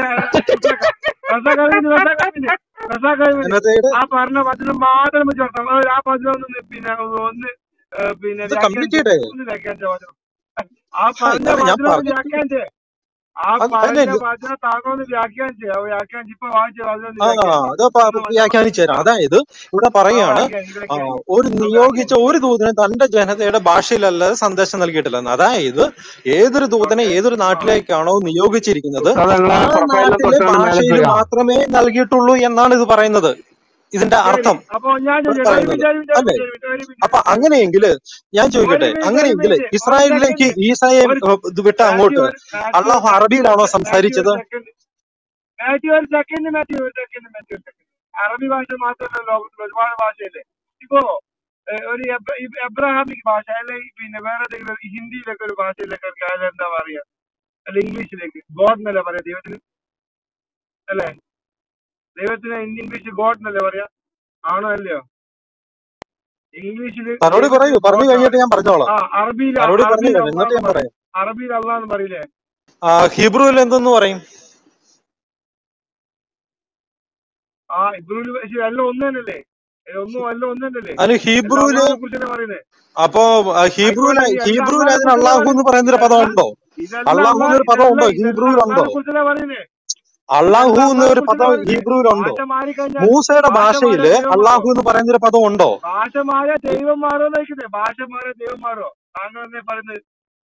റസാഖ് റസാഖ് റസാഖ് ജനതയുടെ ആ പറഞ്ഞ വചനം മാത്രം വെച്ച് നടത്താം അത് ആ വചനം ഒന്ന് പിന്നെ ഒന്ന് ഏഹ് പിന്നെ ഇത് വ്യാഖ്യാനിച്ച് കമ്മ്യൂണിറ്റിയുടെ ഒന്ന് വ്യാഖ്യാനിച്ച വചനം ആ ആ പറഞ്ഞ ഇതാണ് ഞാൻ വചനം ഒന്ന് പറഞ്ഞത് വ്യാഖ്യാനിച്ചേ ആ അത് അല്ല പറഞ്ഞ ഇത് വചനം താങ്കൾ ഒന്ന് വ്യാഖ്യാനിച്ചേ ആ വ്യാഖ്യാനിച്ച് ഇപ്പൊ വായിച്ച വചനം ഒന്ന് ആ വ്യാഖ്യാനിച്ച് അത് പ- ഒന്ന് വചനം വ്യാഖ്യാനിച്ചു തരാം അതായത് ഇവിടെ ആ പറയാണ് വ്യാഖ്യാനിച്ച് ആ, വ്യാഖ്യാനിച്ച് ഒരു ഒന്ന് നിയോഗിച്ച വ്യാഖ്യാനിച്ച് ഒരു ദൂതനെ തന്റെ ജനതയുടെ ഭാഷയിലല്ലാതെ സന്ദേശം നൽകിയിട്ടില്ലെന്ന് അതായത് ഏതൊരു ദൂതനെ ഓക്കെ ഏതൊരു ഓക്കെ നാട്ടിലേക്കാണോ നിയോഗിച്ചിരിക്കുന്നത് ഉസ്താദ് ആ നിങ്ങളെ പ്രൊഫൈലിലെ നാട്ടിലെ തൊട്ടാണ് മേലെ ഭാഷയിൽ വരിക മാത്രമേ നൽകിയിട്ടുള്ളൂ എന്നാണ് ഇത് പറയുന്നത് ഇതിന്റെ ശരി അർത്ഥം അപ്പൊ ഞാൻ ഇവിടെ ചോദിച്ചോട്ടെ ഒരു പറയുന്നത് മിനിറ്റ് ഒരു മിനിറ്റ് ഒരു അല്ലേ മിനിറ്റ് ഒരു മിനിറ്റ് അപ്പൊ ഒരു മിനിറ്റ് അങ്ങനെയെങ്കിൽ ഞാൻ ഒരു ചോദിക്കട്ടെ മിനിറ്റ് ഒരു അങ്ങനെയെങ്കിൽ മിനിറ്റ് ഒരു ഇസ്രായേലിലേക്ക് സെക്കൻഡ് ഈസായെ ഒരു ഏഹ്, ഇത് വിട്ട മാത്യു അങ്ങോട്ട് ഒരു മാത്യു അള്ളാഹു മാത്യു അറബിയിലാണോ ഒരു മാത്യു ഒരു സംസാരിച്ചത് സെക്കൻഡ് മാത്യു ഒരു സെക്കൻഡ് മാത്യു ഒരു സെക്കൻഡ് മാത്യു ഒരു സെക്കൻഡ് അറബി ഭാഷ മാത്രമല്ല ലോകത്തിൽ ഒരുപാട് ഭാഷയില്ലേ ഇപ്പോ ഏഹ്, ഒരു എബ്ര- ഇബ് എബ്രഹാമിക് ഭാഷ അല്ലെങ്കിൽ പിന്നെ വേറെ ഏതെങ്കിലും ഒരു ഹിന്ദിയിലൊക്കെ ഒരു ഭാഷയിലൊക്കെ ഒക്കെ ആയാലും എന്താ പറയാ അല്ല ഇംഗ്ലീഷിലേക്ക് ഗോഡ് എന്നല്ലേ പറയാ ദൈവത്തിന് അല്ലേ ദൈവത്തിന് ഇംഗ്ലീഷ് ഗോഡ് എന്നല്ലേ പറയാ ആണോ അല്ലയോ ഇംഗ്ലീഷിൽ മറുപടി ദൈവത്തിന് പറയൂ പറഞ്ഞു ഗോഡ് കഴിഞ്ഞിട്ട് ആണ് ഞാൻ പറഞ്ഞോളാം ആ അറബിയിൽ മറുപടി പറഞ്ഞു അറബിയിൽ കഴിഞ്ഞു എന്നിട്ട് അള്ളാന്ന് ഞാൻ പറയും പറയാം അറബിയിൽ അള്ളാന്ന് പറയില്ലേ ആ ഹീബ്രുവിൽ എന്തെന്ന് പറയും ആ ഇബ്രുവിൽ പക്ഷെ എല്ലാം ഒന്ന് തന്നെയല്ലേ ഏ, ഒന്നും എല്ലാം ഒന്ന് തന്നെയല്ലേ അതിന് എല്ലാം ഹീബ്രുവില് അള്ളാഹിനെ കുറിച്ച് തന്നെ പറയുന്നത് അപ്പോ ആ, ഹീബ്രുവില് ആയിക്കോട്ടെ ഈ എല്ലാം ഹീബ്രുവിൽ അള്ളാഹിനെ അതിന് കുറിച്ച് തന്നെ അള്ളാഹു എന്ന് പറയുന്നത് പറയുന്നൊരു പദം ഇതെല്ലാം ഉണ്ടോ ഇതെല്ലാം അള്ളാഹു അള്ളാഹ് എന്നൊരു പദം ഇതെല്ലാം ഉണ്ടോ ഇതെല്ലാം ഹീബ്രുവിൽ ഉണ്ടോ അള്ളാഹിനെ കുറിച്ച് തന്നെ പറയുന്നത് അള്ളാഹു ഇതെല്ലാം അള്ളാഹിനെ എന്നൊരു കുറിച്ച് തന്നെ പദം പറയുന്നത് ഹീബ്രുവിൽ ഉണ്ടോ ഭാഷ മാറിക്കഴിഞ്ഞാൽ മൂസയുടെ ഭാഷ മാറിയ ഭാഷയില് ദൈവം മാറോ അള്ളാഹു എന്ന് പറയുന്നൊരു പദം ഉണ്ടോ ഭാഷ മാറിയ ദൈവം മാറോ എന്ന് ചോദിക്കുന്നത് ഭാഷ മാറിയ ദൈവം മാറോ താങ്കൾ എന്നെ പറയുന്നത്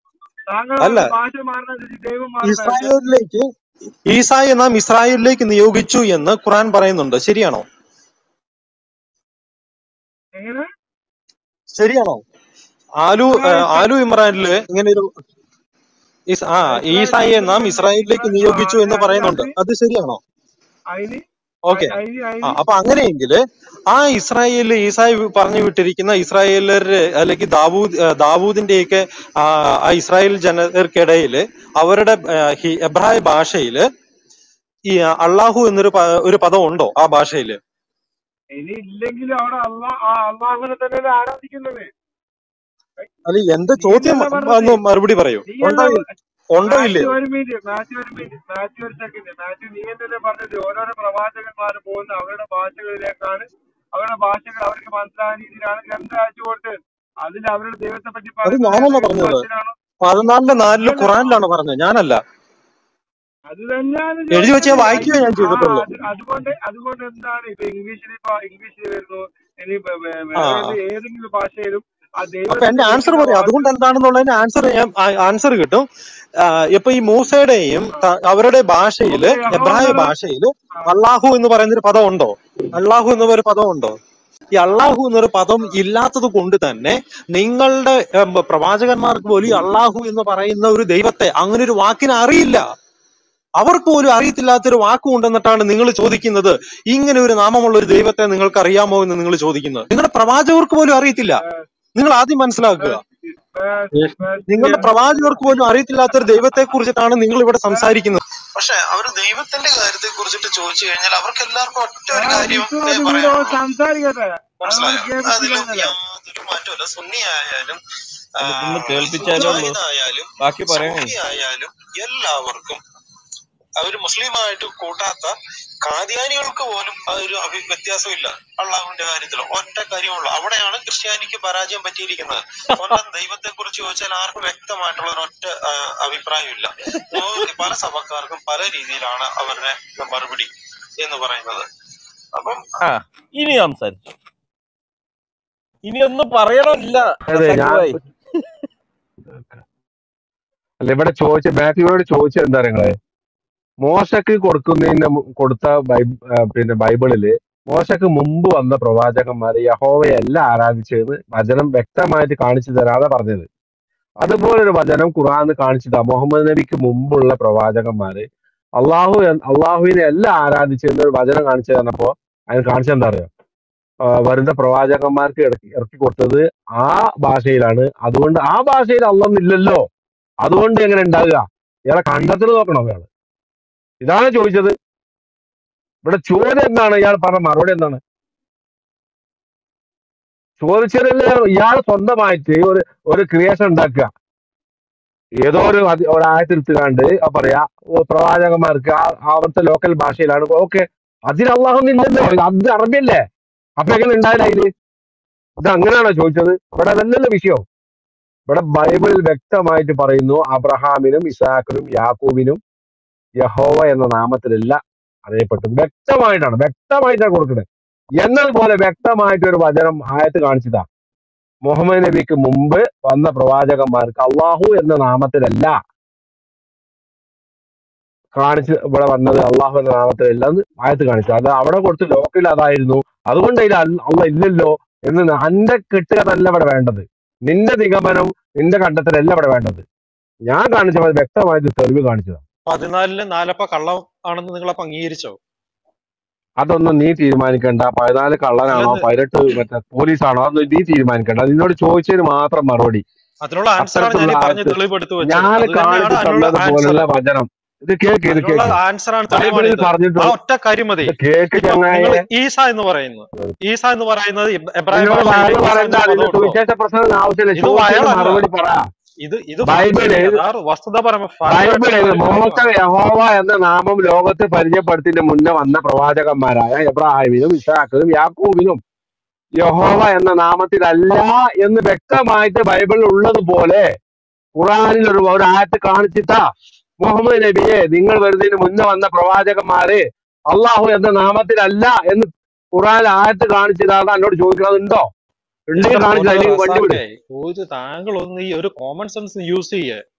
താങ്കൾ അല്ല പറഞ്ഞ ഭാഷ മാറുന്ന ദൈവം മാറുന്നതല്ലേ ഇസ്രായേലിലേക്ക് ഈസായെ നാം ഇസ്രായേലിലേക്ക് നിയോഗിച്ചു എന്ന് ഖുറാൻ പറയുന്നുണ്ട് ശരിയാണോ എങ്ങനെ ശരിയാണോ ആലു ആ, ഇസ്രായേൽ ആലു ഇമ്രാനില് ഇങ്ങനെ ഒരു ഇസ്- ആ ഈസായെ നാം ഇസ്രായേലിലേക്ക് നിയോഗിച്ചു എന്ന് പറയുന്നുണ്ട് അതിന് അത് ശരിയാണോ അതിന് ഓക്കെ അതിന് ആ അതിന് അപ്പൊ അങ്ങനെയെങ്കിൽ ആ ഇസ്രായേലിൽ ഈസായി പറഞ്ഞു വിട്ടിരിക്കുന്ന ഇസ്രായേലര് അല്ലെങ്കിൽ ദാവൂദ് ആ, ദാവൂദിന്റെയൊക്കെ ആ ആ ഇസ്രായേൽ ജനതർക്കിടയിൽ അവരുടെ ആ, ഹി- എബ്രായ ഭാഷയില് ഈ അള്ളാഹു എന്നൊരു പ- ഒരു പദം ഉണ്ടോ ആ ഭാഷയില് ഇനി ഇല്ലെങ്കിലും അവിടെ അള്ളാ ആ അള്ളാഹുവിനെ തന്നെ ആരാധിക്കുന്നത് അല്ല എന്റെ നീ ചോദ്യം എന്നല്ല പറഞ്ഞത് ഒന്ന് മറുപടി പറയൂ നീ ഉണ്ടോ അല്ല ഇ- ഉണ്ടോ മാത്യു ഇല്ലയോ ഒരു മിനിറ്റ് മാത്യു ഒരു മിനിറ്റ് മാത്യു ഒരു സെക്കൻഡ് മാത്യു നീ എന്നല്ലേ പറഞ്ഞത് ഓരോരോ പ്രവാചകന്മാർ പോകുന്ന അവരുടെ ഭാഷകളിലേക്കാണ് അവരുടെ ഭാഷകൾ അവർക്ക് മനസ്സിലാകുന്ന രീതിയിലാണ് ഗ്രന്ഥം അയച്ചു കൊടുത്തത് അതിൽ അവരുടെ ദൈവത്തെ പറ്റി അത് പറയുന്നത് ഞാനല്ല ഏത് പറഞ്ഞത് ഭാഷയിലാണോ പതിനാലിന്റെ നാലില് അതല്ല ഖുറാനിലാണ് പറഞ്ഞത് ഞാനല്ല അത് തന്നെയാണ് എഴുതി വെച്ച് ചോദിച്ചത് ഞാൻ വായിക്കുകയോ ഞാൻ ആ ചെയ്തിട്ടുള്ളൂ അത് അതുകൊണ്ട് അതുകൊണ്ട് എന്താണ് ഇപ്പൊ ഇംഗ്ലീഷിൽ ഇപ്പൊ ഇംഗ്ലീഷിൽ വരുന്നു ഇനി വേ- വേ- ആ വേറെ ഏത് ഏതെങ്കിലും ഭാഷയിലും ആ അപ്പൊ ദൈവത്തിന്റെ എന്റെ ആൻസർ വിളിക്കുന്ന പറയാം വാക്ക് അതുകൊണ്ട് എന്താണെന്നുള്ളതിന് ആൻസർ ഞാൻ ആൻസർ കിട്ടും ആ, ഇപ്പൊ ഈ മൂസയുടെയും ത- അവരുടെ ഭാഷയില് നമുക്ക് യഹോവ എബ്രായ എന്നുള്ള ഭാഷയില് ആ, അള്ളാഹു എന്ന് പറയുന്നൊരു പദം ഉണ്ടോ അള്ളാഹു എന്ന ഒരു പദം ഉണ്ടോ ഈ അള്ളാഹു എന്നൊരു പദം ഇല്ലാത്തത് കൊണ്ട് തന്നെ നിങ്ങളുടെ ഉം, പ്രവാചകന്മാർക്ക് പോലും ഈ അള്ളാഹു എന്ന് പറയുന്ന ഒരു ദൈവത്തെ അങ്ങനെ ഒരു വാക്കിനെ അറിയില്ല അവർക്ക് പോലും അറിയത്തില്ലാത്തൊരു വാക്ക് കൊണ്ടുവന്നിട്ടാണ് നിങ്ങൾ ചോദിക്കുന്നത് ഇങ്ങനെ ഒരു നാമമുള്ള ഒരു ദൈവത്തെ നിങ്ങൾക്ക് അറിയാമോ എന്ന് നിങ്ങൾ ചോദിക്കുന്നത് നിങ്ങളുടെ പ്രവാചകർക്ക് പോലും അറിയത്തില്ല നിങ്ങൾ ആദ്യം മനസ്സിലാക്കുക ബസ് ബസ് നിങ്ങളുടെ പ്രവാചകർക്ക് പോലും അറിയത്തില്ലാത്ത ഒരു ദൈവത്തെ കുറിച്ചിട്ടാണ് നിങ്ങൾ ഇവിടെ സംസാരിക്കുന്നത് പക്ഷെ അവർ ദൈവത്തിന്റെ കാര്യത്തെ കുറിച്ചിട്ട് ചോദിച്ചു കഴിഞ്ഞാൽ അവർക്ക് എല്ലാവർക്കും ഒറ്റ ഒരു കാര്യം വിഷ്ണു അത് വീടോ സംസാരിക്കട്ടെ അത് മനസ്സിലായോ കേൾപ്പിച്ചില്ല അതിലും എന്നല്ലേ യാതൊരു മാറ്റമില്ല സുന്നി ആയാലും ആ, ഒന്ന് കേൾപ്പിച്ചാലേ ഉള്ളൂ മുജാഹിദായാലും ബാക്കി പറയണേ സൂഫി ആയാലും എല്ലാവർക്കും അവര് മുസ്ലിമായിട്ട് കൂട്ടാത്ത കാദ്യാനികൾക്ക് പോലും ആ ഒരു അഭി വ്യത്യാസമില്ല അള്ളാഹുവിന്റെ കാര്യത്തിൽ ഒറ്റ കാര്യമുള്ളൂ അവിടെയാണ് ക്രിസ്ത്യാനിക്ക് പരാജയം പറ്റിയിരിക്കുന്നത് സ്വന്തം ദൈവത്തെ കുറിച്ച് ചോദിച്ചാൽ ആർക്കും വ്യക്തമായിട്ടുള്ള ഒരൊറ്റ ആ, അഭിപ്രായമില്ല ഓ- പല സഭക്കാർക്കും പല രീതിയിലാണ് അവരുടെ മറുപടി എന്ന് പറയുന്നത് അപ്പം ആ ഇനി സംസാരിച്ചു ഇനി ഒന്നും പറയണമില്ല അതെ ഞാൻ സഖുവായി അല്ല ഇവിടെ ചോദിച്ച മാത്യുവിനോട് ചോദിച്ചത് എന്താ നിങ്ങള് മോശക്ക് കൊടുക്കുന്നതിന് മു- കൊടുത്ത ബൈബ് ആ, പിന്നെ ബൈബിളില് മോശക്ക് മുമ്പ് വന്ന പ്രവാചകന്മാര് യഹോവയല്ല ആരാധിച്ചതെന്ന് വചനം വ്യക്തമായിട്ട് കാണിച്ചു തരാതെ പറഞ്ഞത് അതുപോലെ ഒരു വചനം ഖുർആന് കാണിച്ചതാ മുഹമ്മദ് നബിക്ക് മുമ്പുള്ള പ്രവാചകന്മാര് അള്ളാഹു എൻ- അള്ളാഹുവിനെ അല്ല ആരാധിച്ചതെന്ന് ഒരു വചനം കാണിച്ചു തന്നപ്പോ അതിന് കാണിച്ചെന്താ അറിയോ ആ, വരുന്ന പ്രവാചകന്മാർക്ക് ഇറക്കി ഇറക്കി കൊടുത്തത് ആ ഭാഷയിലാണ് അതുകൊണ്ട് ആ ഭാഷയിൽ അള്ളന്നില്ലല്ലോ അതുകൊണ്ട് എങ്ങനെ ഉണ്ടാകുക ഇയാളെ കണ്ടെത്തൽ നോക്കണം ഇയാള് ഇതാണ് ചോദിച്ചത് ഇവിടെ ചോദ്യം എന്താണ് ഇയാൾ പറഞ്ഞ മറുപടി എന്താണ് ചോദിച്ചതല്ലേ ഇയാൾ സ്വന്തമായിട്ട് ഒരു ഒരു ക്രിയേഷൻ ഉണ്ടാക്കുക ഏതോ ഒരു അതി- ഒരായത്തിരുത്തുകാണ്ട് പറയാ ഓ, പ്രവാചകന്മാർക്ക് ആ അവിടുത്തെ ലോക്കൽ ഭാഷയിലാണ് ഓക്കെ അതിൽ അള്ളാഹുന്നില്ലല്ലോ അത് അറബിയല്ലേ അപ്പൊ എങ്ങനെ ഉണ്ടായില്ല അതില് ഇത് അങ്ങനെയാണോ ചോദിച്ചത് ഇവിടെ അതല്ലല്ലോ വിഷയം ഇവിടെ ബൈബിളിൽ വ്യക്തമായിട്ട് പറയുന്നു അബ്രഹാമിനും ഇസാഖിനും യാക്കൂബിനും യഹോവ എന്ന നാമത്തിലല്ല അറിയപ്പെട്ടു വ്യക്തമായിട്ടാണ് വ്യക്തമായിട്ടാണ് കൊടുക്കുന്നത് എന്നതുപോലെ വ്യക്തമായിട്ട് ഒരു വചനം ആയത്ത് കാണിച്ചതാ മുഹമ്മദ് നബിക്ക് മുമ്പ് വന്ന പ്രവാചകന്മാർക്ക് അള്ളാഹു എന്ന നാമത്തിലല്ല കാണിച്ച് ഇവിടെ വന്നത് അള്ളാഹു എന്ന നാമത്തിലല്ല എന്ന് ആയത്ത് കാണിച്ചു അത് അവിടെ കൊടുത്ത് ലോക്കിൽ അതായിരുന്നു അതുകൊണ്ട് അതിൽ അല്ല ഇല്ലല്ലോ എന്ന് എന്റെ കിട്ടുകതല്ല ഇവിടെ വേണ്ടത് നിന്റെ നിഗമനം നിന്റെ കണ്ടെത്തലല്ല ഇവിടെ വേണ്ടത് ഞാൻ കാണിച്ച വ്യക്തമായിട്ട് തെളിവ് കാണിച്ചതാണ് പതിനാലില് നാലപ്പ കള്ളം ആണെന്ന് നിങ്ങളപ്പോ അംഗീകരിച്ചോ അതൊന്നും നീ തീരുമാനിക്കണ്ട പതിനാല് കള്ളനാണോ അല്ലെന്ന് പതിനെട്ട് മറ്റേ പോലീസാണോ അതൊന്നും നീ തീരുമാനിക്കണ്ട അത് നിന്നോട് ചോദിച്ചതിന് മാത്രം മറുപടി അതിനുള്ള ആൻസർ ആണ് ഞാൻ അത്തരത്തിലുള്ള ഈ പറഞ്ഞ ആയത്ത് തെളിവെടുത്ത് വെച്ചത് ഞാൻ അത് തന്നെയാണ് കാണിച്ചു അതിനുള്ള തന്നത് ആൻസർ പോലുള്ള വചനം ഇത് കേക്ക് ഇത് അതിനുള്ള കേക്ക് ആൻസർ ആണ് തെളിവാണ് ബൈബിളിൽ ഇത് ആ പറഞ്ഞിട്ടുണ്ട് ഒറ്റ കാര്യം മതി ഇത് കേക്ക് ഇപ്പൊ നിങ്ങൾ ചങ്ങായെ ഈസ എന്ന് പറയുന്നു ഈസ എന്ന് പറയുന്നത് ഇബ് എബ്രായ നിന്നോട് ഭാഷയിൽ വയറ് ഈസ പറയണ്ട എന്ന നിന്റെ പദം ഉണ്ടോ സുവിശേഷ പ്രസംഗം ആവശ്യമില്ല ഇത് ചോദ്യത്തിന് വയറല്ല മറുപടി പറ ഇത് ഇത് ബൈബിള് യഥാർത്ഥ വസ്തുത പരമ ഫാക്ടുമായിട്ടുള്ള ബൈബിളിൽ ഒരു മോശ കാര്യമാണ് യഹോവ എന്ന നാമം ലോകത്ത് പരിചയപ്പെടുത്തിന് മുന്നേ വന്ന പ്രവാചകന്മാരായ എബ്രാഹിമിനും ഇഷാഖിനും യാക്കൂബിനും യഹോവ എന്ന നാമത്തിലല്ല എന്ന് വ്യക്തമായിട്ട് ബൈബിളിൽ ഉള്ളതുപോലെ ഖുറാനിൽ ഒരു ഒരു ആയത്ത് കാണിച്ചിട്ടാ മുഹമ്മദ് നബിയെ നിങ്ങൾ വരുന്നതിന് മുന്നേ വന്ന പ്രവാചകന്മാര് അള്ളാഹു എന്ന നാമത്തിലല്ല എന്ന് ഖുറാൻ ആയത്ത് കാണിച്ചതാണ് എന്നോട് ചോദിക്കുന്നത് ഉണ്ടോ ഉണ്ടെങ്കിൽ എന്റെ കാണിച്ചു പൊന്ന് അല്ലെങ്കിൽ വണ്ടി വിട് റസാഖെ ഒരു താങ്കൾ ഒന്ന് ഈ ഒരു കോമൺ സെൻസ് യൂസ് ചെയ്യേ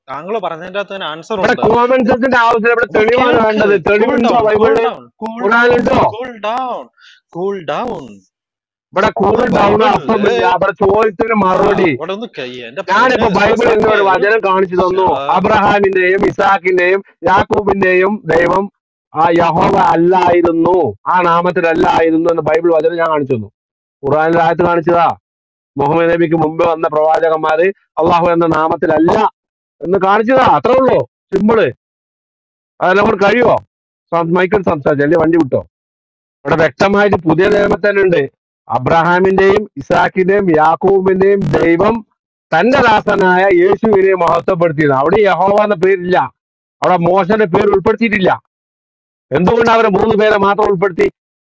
താങ്കൾ പറഞ്ഞതിന്റെ അകത്ത് തന്നെ ആൻസർ ഇവിടെ ഉണ്ട് കോമൺ സെൻസിന്റെ ആവശ്യം ഇവിടെ ഒന്ന് തെളിവാണ് കേൾക്ക് വേണ്ടത് കൂൾ തെളിവുണ്ടോ ഡൗൺ കൂൾ ബൈബിളില് ഡൗൺ കൂൾ ഡൗൺ ഖുറാനുണ്ടോ കൂൾ ഡൗൺ കൂൾ ഡൗൺ ഇവിടെ കൂൾ അവിടെ ഡൗൺ ബൈബിളില് അർത്ഥമില്ല അവിടെ ചോദ്യത്തിന് ആ മറുപടി അവിടെ ഒന്ന് കയ്യ എന്റെ ഞാനിപ്പോ പൊന്നെ ബൈബിൾ എന്നൊരു റസാഖേ വചനം കാണിച്ചു തന്നു ഷാ അബ്രഹാമിന്റെയും ഇസാഖിന്റെയും യാക്കൂബിന്റെയും ദൈവം ആ യഹോവ അല്ലായിരുന്നു ആ നാമത്തിലല്ലായിരുന്നു എന്ന് ബൈബിൾ വചനം ഞാൻ കാണിച്ചു തന്നു ഖുറാനിൽ ആയത്ത് കാണിച്ചതാ മുഹമ്മദ് നബിക്ക് മുമ്പ് വന്ന പ്രവാചകന്മാര് അള്ളാഹു എന്ന നാമത്തിലല്ല എന്ന് കാണിച്ചതാ അത്രേ ഉള്ളൂ സിമ്പിള് അതെല്ലാം കൂടെ കഴിയുമോ മൈക്കിൾ സംസാരിച്ചു അല്ലെ വണ്ടി വിട്ടോ ഇവിടെ വ്യക്തമായിട്ട് പുതിയ നിയമത്തിലുണ്ട് അബ്രഹാമിന്റെയും ഇസാഖിന്റെയും യാക്കൂബിന്റെയും ദൈവം തന്റെ ദാസനായ യേശുവിനെ മഹത്വപ്പെടുത്തിയത് അവിടെ യഹോവ എന്ന പേരില്ല അവിടെ മോശന്റെ പേര് ഉൾപ്പെടുത്തിയിട്ടില്ല എന്തുകൊണ്ട് അവരെ മൂന്ന് പേരെ മാത്രം ഉൾപ്പെടുത്തി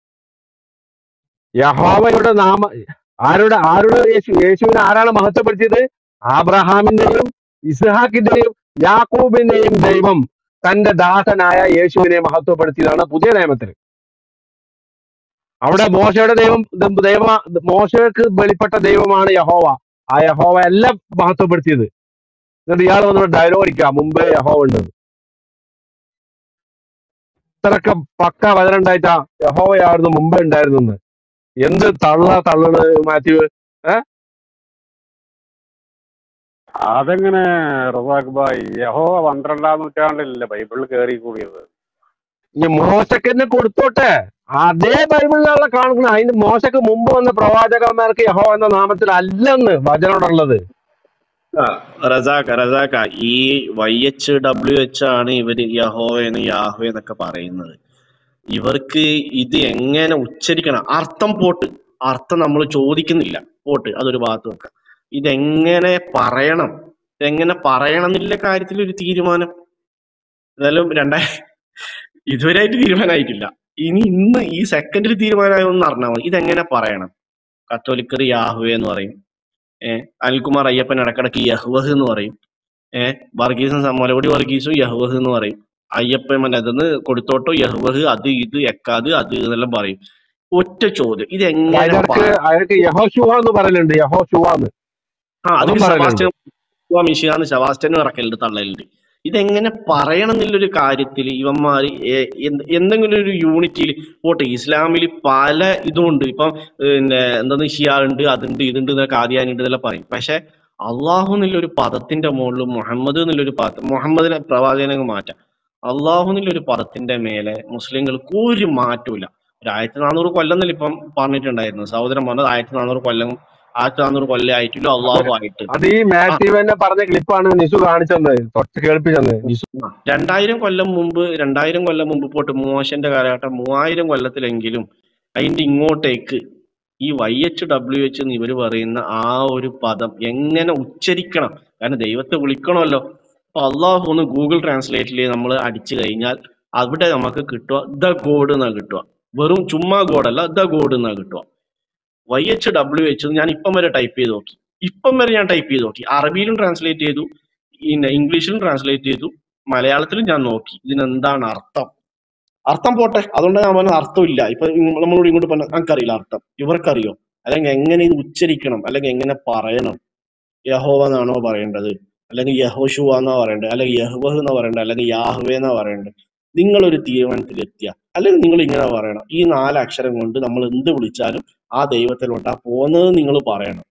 യഹോവയുടെ നാമ ആരുടെ ആരുടെ യേശു യേശുവിനെ ആരാണ് മഹത്വപ്പെടുത്തിയത് ആബ്രഹാമിന്റെയും ഇസ്ഹാക്കിന്റെയും യാക്കൂബിന്റെയും ദൈവം തന്റെ ദാസനായ യേശുവിനെ മഹത്വപ്പെടുത്തിയതാണ് പുതിയ നിയമത്തിൽ അവിടെ മോശയുടെ ദൈവം ദൈവ മോശക്ക് വെളിപ്പെട്ട ദൈവമാണ് യഹോവ ആ യഹോവ അല്ല മഹത്വപ്പെടുത്തിയത് എന്നിട്ട് ഇയാൾ വന്നിട്ട് ഡയലോഗ് അടിക്കാം മുമ്പേ യഹോവ ഉണ്ട് ഇത്രയൊക്കെ പക്ക വചനുണ്ടായിട്ടാ യഹോവയായിരുന്നു മുമ്പേ ഉണ്ടായിരുന്നെന്ന് എന്ത് തള്ള തള്ളണ് മാത്യു ഏ അതെങ്ങനെ റസാഖ് ഭായ് യഹോവ പന്ത്രണ്ടാം നൂറ്റാണ്ടിലല്ലേ ബൈബിളിൽ കയറി കൂടിയത് ഇനി മോശക്ക് തന്നെ കൊടുത്തോട്ടെ അതേ ബൈബിളിലുള്ള കാണുന്നത് അതിന് മോശക്ക് മുമ്പ് വന്ന പ്രവാചകന്മാർക്ക് യഹോ എന്ന നാമത്തിൽ അല്ലെന്ന് വചനോടുള്ളത് ആ, റസാക്ക റസാക്ക ഈ വൈ എച്ച് ഡബ്ല്യു എച്ച് ആണ് ഇവര് യഹോവെന്ന് യാഹ്വേ എന്നൊക്കെ പറയുന്നത് ഇവർക്ക് ഇത് എങ്ങനെ ഉച്ചരിക്കണം അർത്ഥം പോട്ട് അർത്ഥം നമ്മൾ ചോദിക്കുന്നില്ല പോട്ട് അതൊരു ഭാഗത്ത് വെക്കാം ഇതെങ്ങനെ പറയണം ഇതെങ്ങനെ പറയണം എന്നുള്ള കാര്യത്തിൽ ഒരു തീരുമാനം ഏതായാലും രണ്ടായി ഇതുവരെയായിട്ട് തീരുമാനമായിട്ടില്ല ഇനി ഇന്ന് ഈ സെക്കൻഡിൽ തീരുമാനമായി ഒന്ന് അറിഞ്ഞാൽ മതി ഇതെങ്ങനെ പറയണം കത്തോലിക്കർ യാഹ്വേ എന്ന് പറയും ഏഹ് അനിൽകുമാർ അയ്യപ്പൻ ഇടക്കിടക്ക് യഹ്വഹ് എന്ന് പറയും ഏഹ് വർഗീസും സ- മുലകുടി വർഗീസും യഹ്വഹ് എന്ന് പറയും അയ്യപ്പൻ മറ്റേ അതെന്ന് കൊടുത്തോട്ടോ യഹ്വഹ് അത് ഇത് എക്കാത് അത് എന്നെല്ലാം പറയും ഒറ്റ ചോദ്യം അല്ല ഇതെങ്ങനെ അതിനിടക്ക് പറ അയാൾക്ക് യഹോശുവ എന്ന് പറയലുണ്ട് യഹോശുവ എന്ന് ആ അതും അതിൽ പറയലുണ്ട് സെബാസ്റ്റ്യൻ മിഷിയാന്ന് സെബാസ്റ്റ്യനും ഇറക്കലുണ്ട് തള്ളലുണ്ട് ഇതെങ്ങനെ പറയണം എന്നുള്ളൊരു കാര്യത്തിൽ ഇവന്മാർ എന്തെങ്കിലും ഒരു യൂണിറ്റിയിൽ പോട്ടെ ഇസ്ലാമിൽ പല ഇതുമുണ്ട് ഇപ്പം പിന്നെ എന്താന്ന് ഷിയാ ഉണ്ട് അതുണ്ട് ഇതുണ്ട് എന്നൊക്കെ ആദ്യാനുണ്ട് ഇതെല്ലാം പറയും പക്ഷെ അള്ളാഹു എന്നുള്ളൊരു പദത്തിന്റെ മുകളിൽ മുഹമ്മദ് എന്നുള്ളൊരു പദം മുഹമ്മദിനെ പ്രവാചകനെ മാറ്റാം അള്ളാഹു എന്നുള്ളൊരു പദത്തിന്റെ മേലെ മുസ്ലിങ്ങൾക്ക് ഒരു മാറ്റമില്ല ഒരു ആയിരത്തി നാനൂറ് കൊല്ലം എന്നല്ല ഇപ്പം പറഞ്ഞിട്ടുണ്ടായിരുന്നു സഹോദരൻ പറഞ്ഞത് ആയിരത്തി നാനൂറ് കൊല്ലം ആയിരത്തി നാനൂറ് കൊല്ലം ആയിട്ടില്ല അത് അള്ളാഹു ആയിട്ട് അത് ഈ ആ മാത്യു തന്നെ പറഞ്ഞ ക്ലിപ്പാണ് നിസു കാണിച്ചത് തൊട്ട് കേൾപ്പിച്ചത് നിസു ആ. രണ്ടായിരം കൊല്ലം മുമ്പ് രണ്ടായിരം കൊല്ലം മുമ്പ് പോട്ട് മോശന്റെ കാലഘട്ടം മൂവായിരം കൊല്ലത്തിലെങ്കിലും അതിന്റെ ഇങ്ങോട്ടേക്ക് ഈ വൈ എച്ച് ഡബ്ല്യു എച്ച് എന്ന് ഇവര് പറയുന്ന ആ ഒരു പദം എങ്ങനെ ഉച്ചരിക്കണം കാരണം ദൈവത്തെ വിളിക്കണമല്ലോ അപ്പൊ അള്ളാഹു ഒന്ന് ഗൂഗിൾ ട്രാൻസ്ലേറ്റിൽ നമ്മൾ അടിച്ചു കഴിഞ്ഞാൽ അവിടെ നമുക്ക് കിട്ടുക ദ ഗോഡ് എന്നാ കിട്ടുക വെറും ചുമ്മാ ഗോഡല്ല ദ ഗോഡ് എന്നാ കിട്ടുക വൈ എച്ച് ഡബ്ല്യു എച്ച് ഞാൻ ഇപ്പം വരെ ടൈപ്പ് ചെയ്ത് നോക്കി ഇപ്പം വരെ ഞാൻ ടൈപ്പ് ചെയ്ത് നോക്കി അറബിയിലും ട്രാൻസ്ലേറ്റ് ചെയ്തു പിന്നെ ഇംഗ്ലീഷിലും ട്രാൻസ്ലേറ്റ് ചെയ്തു മലയാളത്തിലും ഞാൻ നോക്കി ഇതിനെന്താണ് അർത്ഥം അർത്ഥം പോട്ടെ അതുകൊണ്ട് ഞാൻ പറഞ്ഞ അർത്ഥമില്ല ഇപ്പൊ ഇങ്ങ- നമ്മളോട് ഇങ്ങോട്ട് പറഞ്ഞ നമുക്കറിയില്ല അർത്ഥം ഇവർക്കറിയോ അല്ലെങ്കിൽ എങ്ങനെ ഇത് ഉച്ചരിക്കണം അല്ലെങ്കിൽ എങ്ങനെ പറയണം യഹോവ എന്നാണോ പറയേണ്ടത് അല്ലെങ്കിൽ യഹോഷുവ എന്നാ പറയേണ്ടത് അല്ലെങ്കിൽ യഹ്വഹ് എന്നാ പറയേണ്ടത് അല്ലെങ്കിൽ യാഹ്വേ എന്നാ പറയേണ്ടത് നിങ്ങളൊരു തീരുമാനത്തിൽ എത്തിയ അല്ലെങ്കിൽ നിങ്ങൾ ഇങ്ങനെ പറയണം ഈ നാല് അക്ഷരം കൊണ്ട് നമ്മൾ എന്ത് വിളിച്ചാലും ആ ദൈവത്തിലോട്ടാ പോകുന്നത് നിങ്ങൾ പറയണം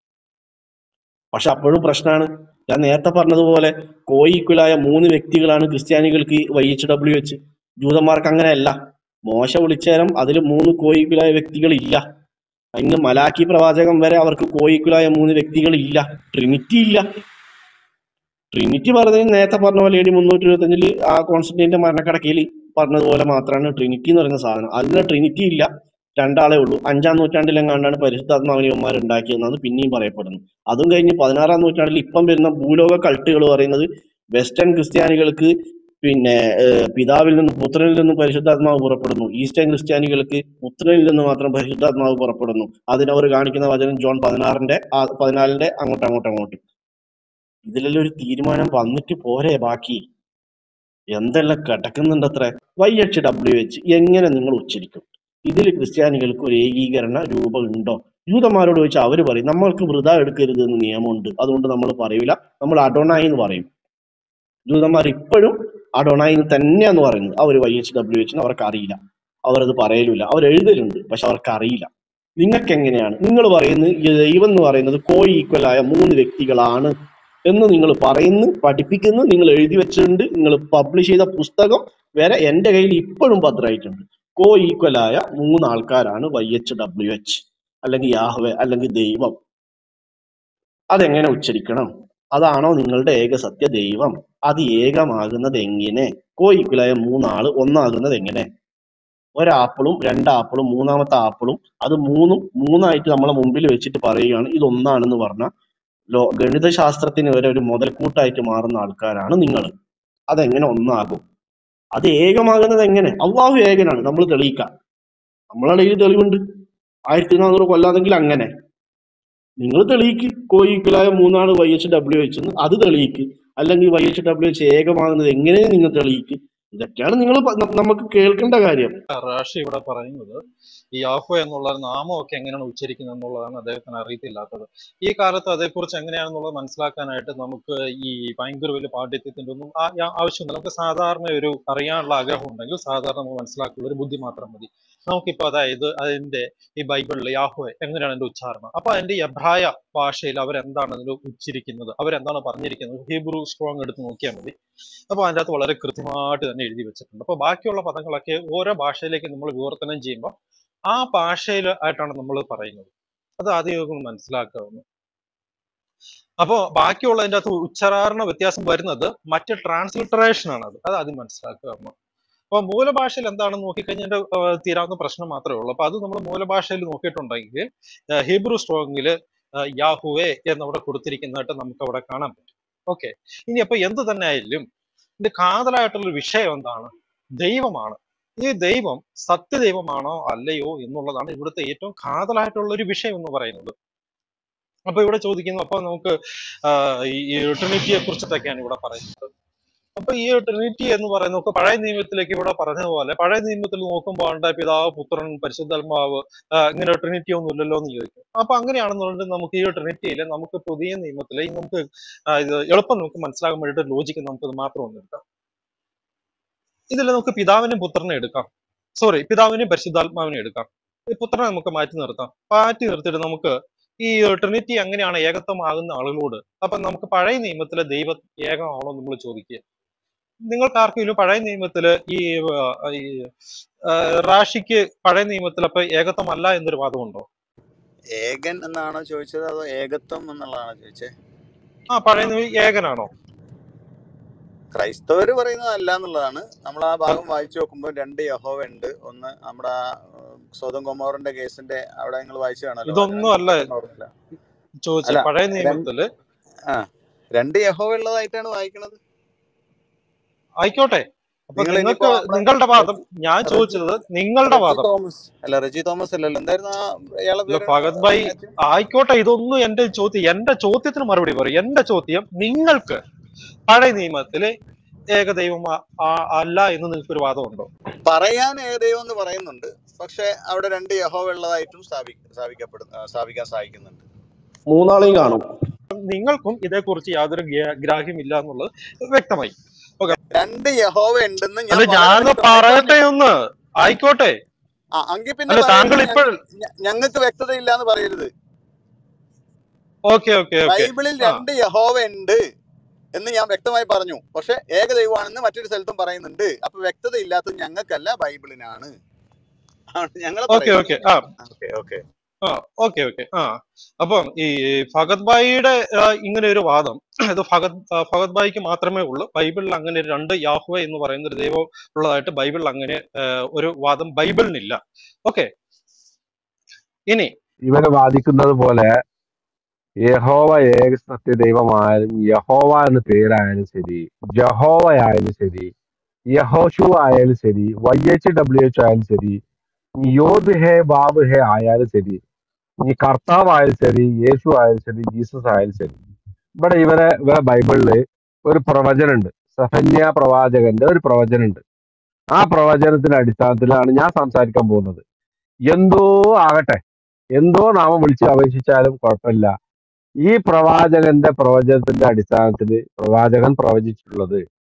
പക്ഷെ അപ്പോഴും പ്രശ്നമാണ് ഞാൻ നേരത്തെ പറഞ്ഞതുപോലെ കോ ഈക്വലായ മൂന്ന് വ്യക്തികളാണ് ക്രിസ്ത്യാനികൾക്ക് വൈ എച്ച് ഡബ്ല്യു എച്ച് ജൂതന്മാർക്ക് അങ്ങനെയല്ല മോശ വിളിച്ചേരം അതിൽ മൂന്ന് കോ ഈക്വലായ വ്യക്തികൾ ഇല്ല ഇന്ന് മലാക്കി പ്രവാചകൻ വരെ അവർക്ക് കോ ഈക്വലായ മൂന്ന് വ്യക്തികൾ ഇല്ല ട്രിനിറ്റി ഇല്ല ട്രിനിറ്റി പറഞ്ഞത് നേരത്തെ പറഞ്ഞ പോലെ എ ഡി മുന്നൂറ്റി ഇരുപത്തഞ്ചില് ആ കോൺസ്റ്റന്റൈന്റെ മരണക്കടക്കയിൽ പറഞ്ഞതുപോലെ മാത്രമാണ് ട്രിനിറ്റി എന്ന് പറയുന്ന സാധനം അതിന് ട്രിനിറ്റി ഇല്ല രണ്ടാളേ ഉള്ളൂ അഞ്ചാം നൂറ്റാണ്ടിലെങ്ങാണ്ടാണ് പരിശുദ്ധാത്മാവിനിയന്മാർ ഉണ്ടാക്കിയതെന്നാണ് പിന്നെയും പറയപ്പെടുന്നത് അതും കഴിഞ്ഞ് പതിനാറാം നൂറ്റാണ്ടിൽ ഇപ്പം വരുന്ന ഭൂലോക കൾട്ടുകൾ പറയുന്നത് വെസ്റ്റേൺ ക്രിസ്ത്യാനികൾക്ക് പിന്നെ ഏഹ്, പിതാവിൽ നിന്ന് പുത്രനിൽ നിന്ന് പരിശുദ്ധാത്മാവ് പുറപ്പെടുന്നു ഈസ്റ്റേൺ ക്രിസ്ത്യാനികൾക്ക് പുത്രനിൽ നിന്ന് മാത്രം പരിശുദ്ധാത്മാവ് പുറപ്പെടുന്നു അതിനവർ കാണിക്കുന്ന വചനം ജോൺ പതിനാറിന്റെ ആ പതിനാലിന്റെ അങ്ങോട്ട് അങ്ങോട്ട് അങ്ങോട്ട് ഇതിലെല്ലാം ഒരു തീരുമാനം വന്നിട്ട് പോരെ ബാക്കി എന്തെല്ലാം കിടക്കുന്നുണ്ട് അത്ര വൈ എച്ച് ഡബ്ല്യു എച്ച് എങ്ങനെ നിങ്ങൾ ഉച്ചരിക്കും ഇതിൽ ക്രിസ്ത്യാനികൾക്ക് ഒരു ഏകീകരണ രൂപം ഉണ്ടോ ജൂതന്മാരോട് ചോദിച്ചാൽ അവർ പറയും നമ്മൾക്ക് വൃത എടുക്കരുത് എന്ന് നിയമമുണ്ട് അതുകൊണ്ട് നമ്മൾ പറയൂല നമ്മൾ അഡോണായി എന്ന് പറയും ജൂതന്മാർ ഇപ്പോഴും അഡോണായിന്ന് തന്നെയാന്ന് പറയുന്നത് അവർ വൈ എച്ച് ഡബ്ല്യു എച്ച് അവർക്ക് അറിയില്ല അവരത് പറയലുമില്ല അവർ എഴുതലുണ്ട് പക്ഷെ അവർക്ക് അറിയില്ല നിങ്ങൾക്ക് എങ്ങനെയാണ് നിങ്ങൾ പറയുന്നത് ഈ ദൈവം എന്ന് പറയുന്നത് കോ ഈക്വൽ ആയ മൂന്ന് വ്യക്തികളാണ് എന്ന് നിങ്ങൾ പറയുന്നു പഠിപ്പിക്കുന്നു നിങ്ങൾ എഴുതി വെച്ചിട്ടുണ്ട് നിങ്ങൾ പബ്ലിഷ് ചെയ്ത പുസ്തകം വരെ എന്റെ കയ്യിൽ ഇപ്പോഴും ഭദ്രമായിട്ടുണ്ട് കോ ഈക്വൽ ആയ മൂന്ന് ആൾക്കാരാണ് വൈ എച്ച് ഡബ്ല്യു എച്ച് അല്ലെങ്കിൽ യാഹ്വെ അല്ലെങ്കിൽ ദൈവം അതെങ്ങനെ ഉച്ചരിക്കണം അതാണോ നിങ്ങളുടെ ഏക സത്യ ദൈവം അത് ഏകമാകുന്നത് എങ്ങനെ കോ ഈക്വലായ മൂന്നാള് ഒന്നാകുന്നത് എങ്ങനെ ഒരാപ്പിളും രണ്ടാപ്പിളും മൂന്നാമത്തെ ആപ്പിളും അത് മൂന്നും മൂന്നായിട്ട് നമ്മളെ മുമ്പിൽ വെച്ചിട്ട് പറയുകയാണ് ഇത് ഒന്നാണെന്ന് പറഞ്ഞ ലോ ഗണിതശാസ്ത്രത്തിന് വരെ ഒരു മുതൽക്കൂട്ടായിട്ട് മാറുന്ന ആൾക്കാരാണ് നിങ്ങൾ അതെങ്ങനെ ഒന്നാകും അത് ഏകമാകുന്നത് എങ്ങനെ അള്ളാഹു ഏകനാണ് നമ്മൾ തെളിയിക്കാം നമ്മളെ കയ്യിൽ തെളിവുണ്ട് ആയിരത്തി നാനൂറ് കൊല്ലാതെങ്കിൽ അങ്ങനെ നിങ്ങൾ തെളിയിക്ക് കോയിക്കലായ മൂന്നാണ് വൈ എച്ച് ഡബ്ല്യു എച്ച് എന്ന് അത് തെളിയിക്ക് അല്ലെങ്കിൽ വൈ എച്ച് ഡബ്ല്യു എച്ച് ഏകമാകുന്നത് എങ്ങനെ നിങ്ങൾ തെളിയിക്ക് ഇതൊക്കെയാണ് നിങ്ങൾ നമുക്ക് കേൾക്കേണ്ട കാര്യം റാഷി ഇവിടെ പറയുന്നത് ഈ യാഹോ എന്നുള്ള നാമമൊക്കെ എങ്ങനെയാണ് ഉച്ചരിക്കുന്നത് എന്നുള്ളതാണ് അദ്ദേഹത്തിന് അറിയത്തില്ലാത്തത് ഈ കാലത്ത് അതേക്കുറിച്ച് എങ്ങനെയാണെന്നുള്ളത് മനസ്സിലാക്കാനായിട്ട് നമുക്ക് ഈ ഭയങ്കര വലിയ പാണ്ഡിത്യത്തിന്റെ ഒന്നും ആ- ആ- ആവശ്യമില്ല നമുക്ക് സാധാരണ ഒരു അറിയാനുള്ള ആഗ്രഹം ഉണ്ടെങ്കിൽ സാധാരണ നമുക്ക് മനസ്സിലാക്കുക ഒരു ബുദ്ധി മാത്രം മതി നമുക്കിപ്പോ അതായത് അതിന്റെ ഈ ബൈബിളിൽ യാഹോ എങ്ങനെയാണ് അതിന്റെ ഉച്ചാരണം അപ്പൊ അതിന്റെ എബ്രായ ഭാഷയിൽ അവരെന്താണ് അതിൽ ഉച്ചരിക്കുന്നത് അവരെന്താണ് പറഞ്ഞിരിക്കുന്നത് ഹീബ്രു സ്ട്രോങ് എടുത്ത് നോക്കിയാൽ മതി അപ്പൊ അതിൻ്റെ അകത്ത് വളരെ കൃത്യമായിട്ട് തന്നെ എഴുതി വെച്ചിട്ടുണ്ട് അപ്പൊ ബാക്കിയുള്ള പദങ്ങളൊക്കെ ഓരോ ഭാഷയിലേക്ക് നമ്മൾ വിവർത്തനം ചെയ്യുമ്പോൾ ആ ഭാഷയിൽ ആയിട്ടാണ് നമ്മൾ പറയുന്നത് അത് ആദ്യം ഒന്ന് മനസ്സിലാക്കാവുന്നു അപ്പോ ബാക്കിയുള്ളതിന്റെ അകത്ത് ഉച്ചാരണ വ്യത്യാസം വരുന്നത് മറ്റ് ട്രാൻസ്ലിറ്ററേഷൻ ആണ് അത് അത് ആദ്യം മനസ്സിലാക്കുക അപ്പൊ മൂലഭാഷയിൽ എന്താണെന്ന് നോക്കിക്കഴിഞ്ഞാൽ അതിന്റെ, ആ, തീരാവുന്ന പ്രശ്നം മാത്രമേ ഉള്ളൂ അപ്പൊ അത് നമ്മൾ മൂലഭാഷയിൽ നോക്കിയിട്ടുണ്ടെങ്കിൽ ആ, ഹീബ്രു സ്ട്രോങ്ങില് യാഹുവേ എന്നവിടെ കൊടുത്തിരിക്കുന്നതായിട്ട് നമുക്ക് അവിടെ കാണാൻ പറ്റും ഓക്കെ ഇനി അപ്പൊ എന്ത് തന്നെ ആയാലും ഇത് കാതലായിട്ടുള്ള ഒരു വിഷയം എന്താണ് ദൈവമാണ് ഈ ദൈവം സത്യദൈവമാണോ അല്ലയോ എന്നുള്ളതാണ് ഇവിടുത്തെ ഏറ്റവും കാതലായിട്ടുള്ള ഒരു വിഷയം എന്ന് പറയുന്നത് അപ്പൊ ഇവിടെ ചോദിക്കുന്നു അപ്പൊ നമുക്ക് ആഹ് ഈ ട്രിനിറ്റിയെ കുറിച്ചിട്ടൊക്കെയാണ് ഇവിടെ പറയുന്നത് അപ്പൊ ഈ ട്രിനിറ്റി എന്ന് പറയുന്നത് നമുക്ക് പഴയ നിയമത്തിലേക്ക് ഇവിടെ പറഞ്ഞതുപോലെ പഴയ നിയമത്തിൽ നോക്കുമ്പോൾ ഉണ്ട് പിതാവ് പുത്രൻ പരിശുദ്ധാത്മാവ് ആഹ് ഇങ്ങനെ ട്രിനിറ്റി ഒന്നും ഇല്ലല്ലോ എന്ന് ചോദിക്കും അപ്പൊ അങ്ങനെയാണെന്നുണ്ടെങ്കിൽ നമുക്ക് ഈ ട്രിനിറ്റിയിൽ നമുക്ക് പുതിയ നിയമത്തിൽ നമുക്ക് ആഹ് ഇത് എളുപ്പം നമുക്ക് മനസ്സിലാകാൻ വേണ്ടിയിട്ട് ലോജിക്ക് നമുക്ക് ഇത് മാത്രം ഒന്ന് എടുക്കാം ഇതിൽ നമുക്ക് പിതാവിനും പുത്രനെ എടുക്കാം സോറി പിതാവിനെയും പരിശുദ്ധാത്മാവിനെ എടുക്കാം ഈ പുത്രനെ നമുക്ക് മാറ്റി നിർത്താം മാറ്റി നിർത്തിയിട്ട് നമുക്ക് ഈ ട്രിനിറ്റി എങ്ങനെയാണ് ഏകത്വമാകുന്ന ആളുകളോട് അപ്പൊ നമുക്ക് പഴയ നിയമത്തിലെ ദൈവ ഏകമാണോ നമ്മൾ ചോദിക്കുക നിങ്ങൾക്ക് ആർക്കെങ്കിലും പഴയ നിയമത്തില് ഈ ആ, ഈ ആ, റാഷിക്ക് പഴയ നിയമത്തിൽ അപ്പൊ ഏകത്വമല്ല എന്നൊരു വാദമുണ്ടോ ഏകൻ എന്നാണോ ചോദിച്ചത് അതോ ഏകത്വം എന്നുള്ളതാണോ ചോദിച്ചത് ആ പഴയ നിയമം ഏകനാണോ ക്രൈസ്തവർ പറയുന്നത് അല്ല എന്നുള്ളതാണ് നമ്മൾ ആ ഭാഗം വായിച്ചു നോക്കുമ്പോൾ രണ്ട് യഹോവ ഉണ്ട് ഒന്ന് നമ്മുടെ ആ, ഉം, സ്വതം കൊമോറിന്റെ കേസിന്റെ അവിടെ നിങ്ങൾ വായിച്ചു കാണല്ലോ ഇതൊന്നും അല്ല ഓർമ്മയില്ല ചോദിച്ചത് അല്ല പഴയ രണ്ട് നിയമത്തില് ആ രണ്ട് യഹോവ ഉള്ളതായിട്ടാണ് വായിക്കണത് ആയിക്കോട്ടെ അപ്പൊ നിങ്ങൾ നിങ്ങൾക്ക് ഇനിയിപ്പോ നമ്മുടെ നിങ്ങളുടെ വാദം റെജി ഞാൻ റെജി ചോദിച്ചത് നിങ്ങളുടെ റെജി വാദം തോമസ് അല്ല റെജി തോമസ് അല്ലല്ലോ എന്തായിരുന്നു ആ ഇയാളെ ഇല്ല പേര് ഭഗത് ഭായി മാത്യു ആയിക്കോട്ടെ ഇതൊന്നും എന്റെ ചോദ്യം എന്റെ ചോദ്യത്തിന് മറുപടി പറയും എന്റെ ചോദ്യം നിങ്ങൾക്ക് പഴയ നിയമത്തില് ഏകദൈവം ആ- ആ- അല്ല എന്ന് നിങ്ങൾക്ക് ഒരു വാദമുണ്ടോ പറയാൻ ഏകദൈവം എന്ന് പറയുന്നുണ്ട് പക്ഷെ അവിടെ രണ്ട് യഹോവ ഉള്ളതായിട്ടും സ്ഥാപി സ്ഥാപിക്കപ്പെടുന്നു ആ, സ്ഥാപിക്കാൻ സാധിക്കുന്നുണ്ട് മൂന്നാളെയും കാണും നിങ്ങൾക്കും ഇതേക്കുറിച്ച് യാതൊരു ഗ്രാ- ഗ്രാഹ്യമില്ല എന്നുള്ളത് വ്യക്തമായി ഓക്കെ രണ്ട് യഹോവ ഉണ്ടെന്ന് ഞാൻ അല്ല വളരെ ഞാനൊന്ന് വ്യക്തമായി പറയട്ടെ പറഞ്ഞു ഒന്ന് ആയിക്കോട്ടെ ആ എങ്കിൽ പിന്നെ അല്ല താങ്കൾ ബൈബിളിൽ ഇപ്പോൾ ഞങ്ങൾക്ക് വ്യക്തതയില്ല എന്ന് പറയരുത് ഓക്കെ ഓക്കെ ഓക്കെ ബൈബിളിൽ ആ രണ്ട് യഹോവ ഉണ്ട് എന്ന് ഞാൻ വ്യക്തമായി പറഞ്ഞു പക്ഷെ ഏകദൈവമാണെന്ന് മറ്റൊരു സ്ഥലത്തും പറയുന്നുണ്ട് അപ്പൊ വ്യക്തത ഇല്ലാത്തത് ഞങ്ങൾക്കല്ല ബൈബിളിനാണ് ആണ് ഞങ്ങൾ ഓക്കെ ഓക്കെ പറയുന്നത് ആ ഓക്കെ ഓക്കെ ആ ഓക്കെ ഓക്കെ ആ അപ്പം ഈ ഭഗത് ഭായിയുടെ ആ, ഇങ്ങനെ ഒരു വാദം ഇത് ഭഗത് ആ, ഭഗത് ഭായിക്ക് മാത്രമേ ഉള്ളൂ ബൈബിളിൽ അങ്ങനെ രണ്ട് യാഹ്വ എന്ന് പറയുന്ന ഒരു ദൈവം ഉള്ളതായിട്ട് ബൈബിളിൽ അങ്ങനെ ആ, ഒരു വാദം ബൈബിളിനില്ല ഓക്കെ ഇനി ഇവര് വാദിക്കുന്നത് പോലെ യഹോവ ഏക സത്യ ദൈവമായാലും യഹോവ എന്ന പേരായാലും ശരി ജഹോവ ആയാലും ശരി യഹോഷു ആയാലും ശരി വൈ എച്ച് ഡബ്ല്യു എച്ച് ആയാലും ശരി ഇനി യോദ് ഹേ ബാബ് ഹേ ആയാലും ശരി ഇനി കർത്താവ് ആയാലും ശരി യേശു ആയാലും ശരി ജീസസ് ആയാലും ശരി ഇവിടെ ഇവരെ ഇവരെ ബൈബിളില് ഒരു പ്രവചനമുണ്ട് സഫന്യ പ്രവാചകന്റെ ഒരു പ്രവചനമുണ്ട് ആ പ്രവചനത്തിന്റെ അടിസ്ഥാനത്തിലാണ് ഞാൻ സംസാരിക്കാൻ പോകുന്നത് എന്തോ ആകട്ടെ എന്തോ നാമം വിളിച്ച് അപേക്ഷിച്ചാലും കുഴപ്പമില്ല ഈ പ്രവാചകന്റെ പ്രവചനത്തിന്റെ അടിസ്ഥാനത്തിൽ പ്രവാചകൻ പ്രവചിച്ചിട്ടുള്ളത്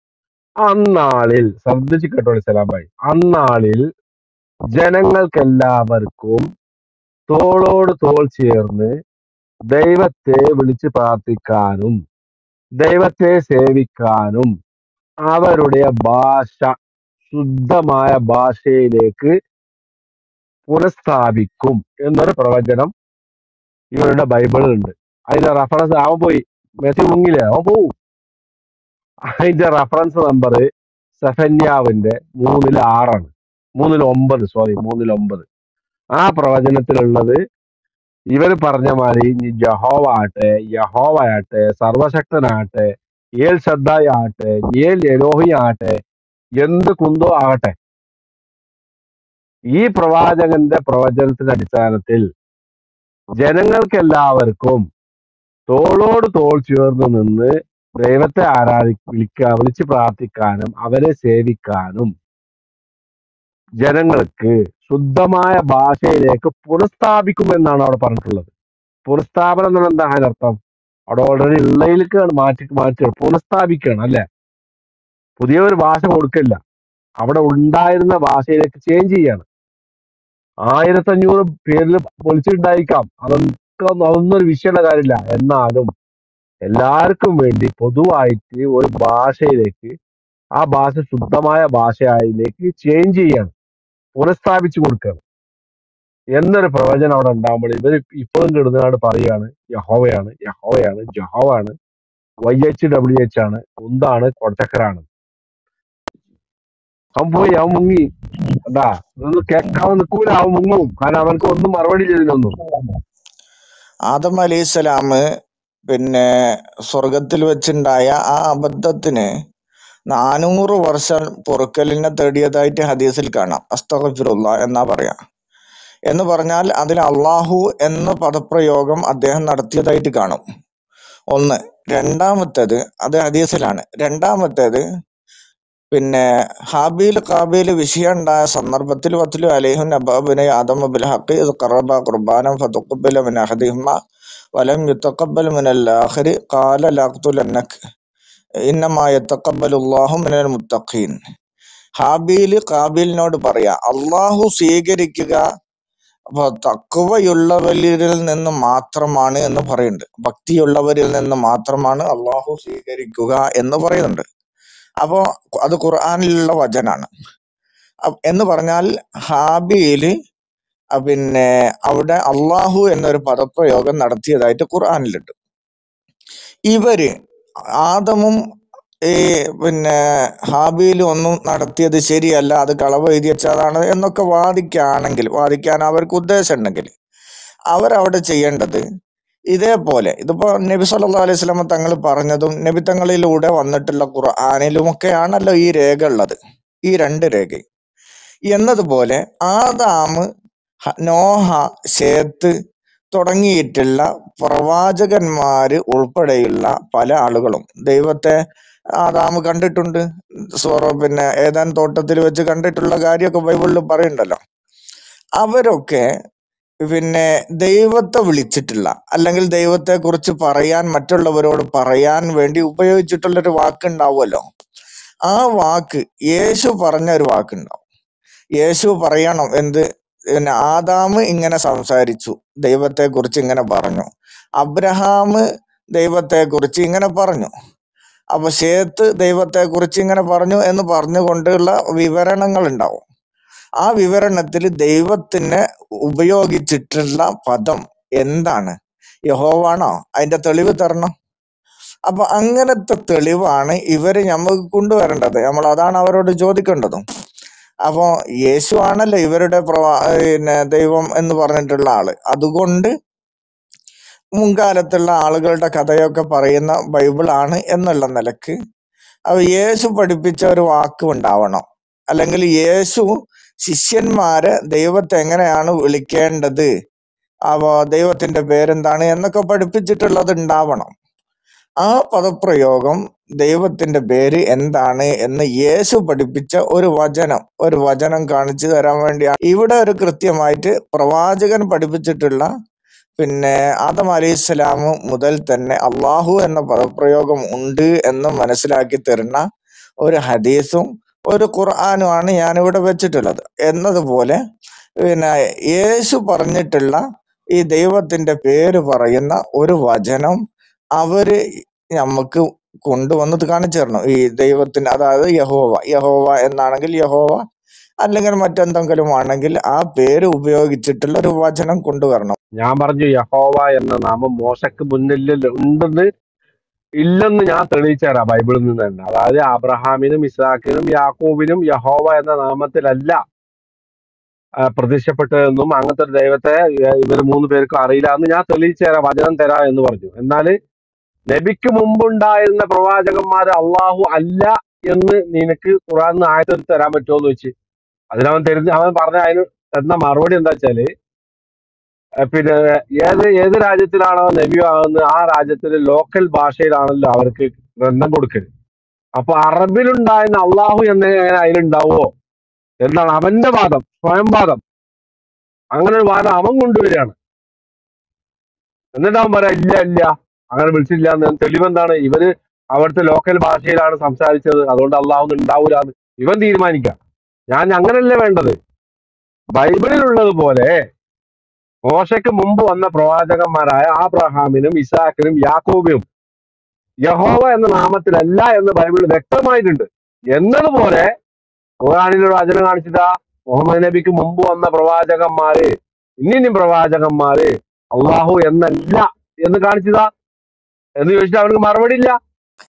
അന്നാളിൽ ശ്രദ്ധിച്ചു കേട്ടോളി സലാമായി അന്നാളിൽ ജനങ്ങൾക്കെല്ലാവർക്കും തോളോട് തോൾ ചേർന്ന് ദൈവത്തെ വിളിച്ച് പ്രാർത്ഥിക്കാനും ദൈവത്തെ സേവിക്കാനും അവരുടെ ഭാഷ ശുദ്ധമായ ഭാഷയിലേക്ക് പുനഃസ്ഥാപിക്കും എന്നൊരു പ്രവചനം ഇവരുടെ ബൈബിളിൽ ഉണ്ട് അതിന്റെ റഫറൻസ് അവൻ പോയി മെസ്സി മുങ്ങില്ലേ അവൻ പോവും അതിന്റെ റഫറൻസ് നമ്പർ സെഫന്യാവിന്റെ മൂന്നിൽ ആറാണ് മൂന്നിൽ ഒമ്പത് സോറി മൂന്നിൽ ഒമ്പത് ആ പ്രവചനത്തിലുള്ളത് ഇവർ പറഞ്ഞ മാതിരി ഇനി ജഹോവ ആട്ടെ യഹോവ ആട്ടെ സർവശക്തനാകട്ടെ ഏൽ ശ്രദ്ധായി ആകട്ടെ ഏൽ എലോഹി ആകട്ടെ എന്ത് കുന്തോ ആകട്ടെ ഈ പ്രവാചകന്റെ പ്രവചനത്തിന്റെ അടിസ്ഥാനത്തിൽ ജനങ്ങൾക്കെല്ലാവർക്കും തോളോട് തോൾ ചേർന്ന് നിന്ന് ദൈവത്തെ ആരാധി വിളിക്കുക വിളിച്ച് പ്രാർത്ഥിക്കാനും അവരെ സേവിക്കാനും ജനങ്ങൾക്ക് ശുദ്ധമായ ഭാഷയിലേക്ക് പുനഃസ്ഥാപിക്കുമെന്നാണ് അവിടെ പറഞ്ഞിട്ടുള്ളത് പുനഃസ്ഥാപനം എന്ന് പറഞ്ഞാൽ എന്താ അതിനർത്ഥം അവിടെ ഓൾറെഡി ഉള്ളതിലേക്കാണ് മാറ്റി മാറ്റി പുനഃസ്ഥാപിക്കുകയാണ് അല്ലെ പുതിയ ഒരു ഭാഷ കൊടുക്കില്ല അവിടെ ഉണ്ടായിരുന്ന ഭാഷയിലേക്ക് ചേഞ്ച് ചെയ്യാണ് ആയിരത്തഞ്ഞൂറ് പേരിൽ പൊളിച്ചിട്ടുണ്ടായിരിക്കാം അതൊക്കെ ഒന്നും- അതൊന്നും ഒരു വിഷയമുള്ള കാര്യമില്ല എന്നാലും എല്ലാവർക്കും വേണ്ടി പൊതുവായിട്ട് ഒരു ഭാഷയിലേക്ക് ആ ഭാഷ ശുദ്ധമായ ഭാഷയിലേക്ക് ചേഞ്ച് ചെയ്യാണ് പുനഃസ്ഥാപിച്ചു കൊടുക്കുകയാണ് എന്നൊരു പ്രവചനം അവിടെ ഉണ്ടാകുമ്പോൾ ഇവർ ഇപ്പോഴും കിടന്നാണ് പറയാണ് യഹോവയാണ് യഹോവയാണ് ജഹോവാണ് വൈ എച്ച് ഡബ്ല്യു എച്ച് ആണ് കുന്താണ് കൊടച്ചക്കരാണ് അവൻ പോയി അവൻ മുങ്ങി എന്താ ഇതൊന്നും കേൾക്കാവൻ നിൽക്കൂല അവൻ മുങ്ങും കാരണം അവനക്ക് ഒന്നും മറുപടി ചെയ്തില്ലൊന്നും ആദം അലൈഹിസ്സലാം പിന്നെ സ്വർഗത്തിൽ വെച്ചുണ്ടായ ആ അബദ്ധത്തിന് നാനൂറ് വർഷം പൊറുക്കലിനെ തേടിയതായിട്ട് ഹദീസിൽ കാണാം അസ്തഗഫിറുള്ള എന്നാ പറയാ എന്ന് പറഞ്ഞാൽ അതിൽ അള്ളാഹു എന്ന പദപ്രയോഗം അദ്ദേഹം നടത്തിയതായിട്ട് കാണും ഒന്ന് രണ്ടാമത്തേത് അത് ഹദീസിലാണ് രണ്ടാമത്തേത് പിന്നെ ഹാബീൽ കാബീൽ വിഷയം ഉണ്ടായ സന്ദർഭത്തിൽ വത്തിലു അലൈഹു നബാബിനെ ആദം ബിൽ ഹഖി ഇദ് ഖറബ ഖുർബാനം ഫതുഖബ്ബല മിൻ അഹദിഹിമ വലം യുതഖബ്ബൽ മിൻ അൽ-ആഖിരി ഖാല ലഅഖ്തുലന്നക ഇന്നമാ യതഖബ്ബലുല്ലാഹു മിനൽ മുത്തഖീൻ ഹാബീൽ കാബീലിനോട് പറയാ അള്ളാഹു സ്വീകരിക്കുക അപ്പൊ തക്കുവയുള്ളവരിൽ നിന്ന് മാത്രമാണ് എന്ന് പറയുന്നുണ്ട് ഭക്തിയുള്ളവരിൽ നിന്ന് മാത്രമാണ് അള്ളാഹു സ്വീകരിക്കുക എന്ന് പറയുന്നുണ്ട് അപ്പോ അത് ഖുർആനിലുള്ള വചനാണ് അ- എന്ന് പറഞ്ഞാൽ ഹാബിയില് അ പിന്നെ അവിടെ അള്ളാഹു എന്നൊരു പദപ്രയോഗം നടത്തിയതായിട്ട് ഖുർആനിലുണ്ട് ഇവര് ആദമും ഈ പിന്നെ ഹാബിയിലും ഒന്നും നടത്തിയത് ശരിയല്ല അത് കളവ് എഴുതി വെച്ചതാണ് എന്നൊക്കെ വാദിക്കുകയാണെങ്കിൽ വാദിക്കാൻ അവർക്ക് ഉദ്ദേശം ഉണ്ടെങ്കിൽ അവരവിടെ ചെയ്യേണ്ടത് ഇതേപോലെ ഇതിപ്പോ നബി സല്ലല്ലാഹു അലൈഹി വസല്ലം തങ്ങൾ പറഞ്ഞതും നബി തങ്ങളിലൂടെ വന്നിട്ടുള്ള ഖുർആനിലുമൊക്കെയാണല്ലോ ഈ രേഖ ഉള്ളത് ഈ രണ്ട് രേഖ എന്നതുപോലെ ആദാമ് ഹ- നോഹ ശേത്ത് തുടങ്ങിയിട്ടുള്ള പ്രവാചകന്മാര് ഉൾപ്പെടെയുള്ള പല ആളുകളും ദൈവത്തെ ആദാമ് കണ്ടിട്ടുണ്ട് സോറ പിന്നെ ഏതാൻ തോട്ടത്തിൽ വെച്ച് കണ്ടിട്ടുള്ള കാര്യമൊക്കെ ബൈബിളിൽ പറയുന്നുണ്ടല്ലോ അവരൊക്കെ പിന്നെ ദൈവത്തെ വിളിച്ചിട്ടുള്ള അല്ലെങ്കിൽ ദൈവത്തെ കുറിച്ച് പറയാൻ മറ്റുള്ളവരോട് പറയാൻ വേണ്ടി ഉപയോഗിച്ചിട്ടുള്ള ഒരു വാക്ക് ഉണ്ടാവുമല്ലോ ആ വാക്ക് യേശു പറഞ്ഞ ഒരു വാക്കുണ്ടാവും യേശു പറയണം എന്ത് പിന്നെ ആദാമ് ഇങ്ങനെ സംസാരിച്ചു ദൈവത്തെ കുറിച്ച് ഇങ്ങനെ പറഞ്ഞു അബ്രഹാം ദൈവത്തെ കുറിച്ച് ഇങ്ങനെ പറഞ്ഞു അപ്പൊ ശേത്ത് ദൈവത്തെ കുറിച്ച് ഇങ്ങനെ പറഞ്ഞു എന്ന് പറഞ്ഞുകൊണ്ടുള്ള വിവരണങ്ങൾ ഉണ്ടാവും ആ വിവരണത്തിൽ ദൈവത്തിന് ഉപയോഗിച്ചിട്ടുള്ള പദം എന്താണ് യഹോവാണോ അതിന്റെ തെളിവ് തരണം അപ്പൊ അങ്ങനത്തെ തെളിവാണ് ഇവര് നമുക്ക് കൊണ്ടുവരേണ്ടത് നമ്മൾ അതാണ് അവരോട് ചോദിക്കേണ്ടതും അപ്പോ യേശു ആണല്ലോ ഇവരുടെ പ്രവാ പിന്നെ ദൈവം എന്ന് പറഞ്ഞിട്ടുള്ള ആള് അതുകൊണ്ട് മുൻകാലത്തുള്ള ആളുകളുടെ കഥയൊക്കെ പറയുന്ന ബൈബിളാണ് എന്നുള്ള നിലക്ക് അപ്പൊ യേശു പഠിപ്പിച്ച ഒരു വാക്ക് ഉണ്ടാവണം അല്ലെങ്കിൽ യേശു ശിഷ്യന്മാരെ ദൈവത്തെ എങ്ങനെയാണ് വിളിക്കേണ്ടത് അപ്പൊ ദൈവത്തിന്റെ പേരെന്താണ് എന്നൊക്കെ പഠിപ്പിച്ചിട്ടുള്ളത് ഉണ്ടാവണം ആ പദപ്രയോഗം ദൈവത്തിന്റെ പേര് എന്താണ് എന്ന് യേശു പഠിപ്പിച്ച ഒരു വചനം ഒരു വചനം കാണിച്ചു തരാൻ വേണ്ടിയാണ് ഇവിടെ ഒരു കൃത്യമായിട്ട് പ്രവാചകൻ പഠിപ്പിച്ചിട്ടുള്ള പിന്നെ ആദം അലൈഹിസ്സലാം മുതൽ തന്നെ അള്ളാഹു എന്ന പദപ്രയോഗം ഉണ്ട് എന്ന് മനസ്സിലാക്കി തരുന്ന ഒരു ഹദീസും ഒരു ഖുർആനുമാണ് ഞാനിവിടെ വെച്ചിട്ടുള്ളത് എന്നതുപോലെ പിന്നെ യേശു പറഞ്ഞിട്ടുള്ള ഈ ദൈവത്തിന്റെ പേര് പറയുന്ന ഒരു വചനം അവര് നമുക്ക് കൊണ്ടുവന്നത് കാണിച്ചു തരണം ഈ ദൈവത്തിന് അതായത് യഹോവ യഹോവ എന്നാണെങ്കിൽ യഹോവ അല്ലെങ്കിൽ മറ്റെന്തെങ്കിലും ആണെങ്കിൽ ആ പേര് ഉപയോഗിച്ചിട്ടുള്ള ഒരു വചനം കൊണ്ടുവരണം ഞാൻ പറഞ്ഞു യഹോവ എന്ന നാമം മോശക്ക് മുന്നിൽ ഉണ്ടെന്ന് ഇല്ലെന്ന് ഞാൻ തെളിയിച്ചു തരാം ബൈബിളിൽ നിന്ന് തന്നെ അതായത് അബ്രഹാമിനും ഇസ്ഹാക്കിനും യാക്കോബിനും യഹോവ എന്ന നാമത്തിലല്ല ആ, പ്രത്യക്ഷപ്പെട്ടതെന്നും അങ്ങനത്തെ ഒരു ദൈവത്തെ ഇവർ മൂന്ന് പേർക്കും അറിയില്ല എന്ന് ഞാൻ തെളിയിച്ചു തരാം വചനം തരാം എന്ന് പറഞ്ഞു എന്നാല് നബിക്ക് മുമ്പുണ്ടായിരുന്ന പ്രവാചകന്മാർ അള്ളാഹു അല്ല എന്ന് നിനക്ക് ഖുറാൻ ആയത്തിൽ തരാൻ പറ്റുമോ എന്ന് വെച്ച് അതിനവൻ തരുന്ന അവൻ പറഞ്ഞ അതിന് തന്ന മറുപടി എന്താ വെച്ചാല് ഏ, പിന്നെ ഏത് ഏത് രാജ്യത്തിലാണോ നബി ആകുന്നത് ആ രാജ്യത്തിലെ ലോക്കൽ ഭാഷയിലാണല്ലോ അവർക്ക് ഗ്രന്ഥം കൊടുക്കൽ അപ്പൊ അറബിലുണ്ടായിരുന്ന അള്ളാഹു എന്ന അതിലുണ്ടാവോ എന്നാണ് അവന്റെ വാദം സ്വയം വാദം അങ്ങനെ ഒരു വാദം അവൻ കൊണ്ടുവരികയാണ് എന്നിട്ട് അവൻ പറയാം ഇല്ല ഇല്ല അങ്ങനെ വിളിച്ചില്ല എന്ന് തെളിവെന്താണ് ഇവര് അവിടുത്തെ ലോക്കൽ ഭാഷയിലാണ് സംസാരിച്ചത് അതുകൊണ്ട് അള്ളാഹു ഉണ്ടാവൂലെന്ന് ഇവൻ തീരുമാനിക്കാം ഞാൻ അങ്ങനല്ലേ വേണ്ടത് ബൈബിളിലുള്ളത് പോലെ മോശയ്ക്ക് മുമ്പ് വന്ന പ്രവാചകന്മാരായ ആബ്രഹാമിനും ഇസാക്കിനും യാക്കോബിനും യഹോവ എന്ന നാമത്തിലല്ല എന്ന് ബൈബിളിൽ വ്യക്തമായിട്ടുണ്ട് എന്നതുപോലെ ഖുർആനിലൊരു വചനം കാണിച്ചതാ മുഹമ്മദ് നബിക്ക് മുമ്പ് വന്ന പ്രവാചകന്മാര് ഇന്നിനും പ്രവാചകന്മാര് അള്ളാഹു എന്നല്ല എന്ന് കാണിച്ചതാ എന്ന് ചോദിച്ചാൽ അവർക്ക് മറുപടി ഇല്ല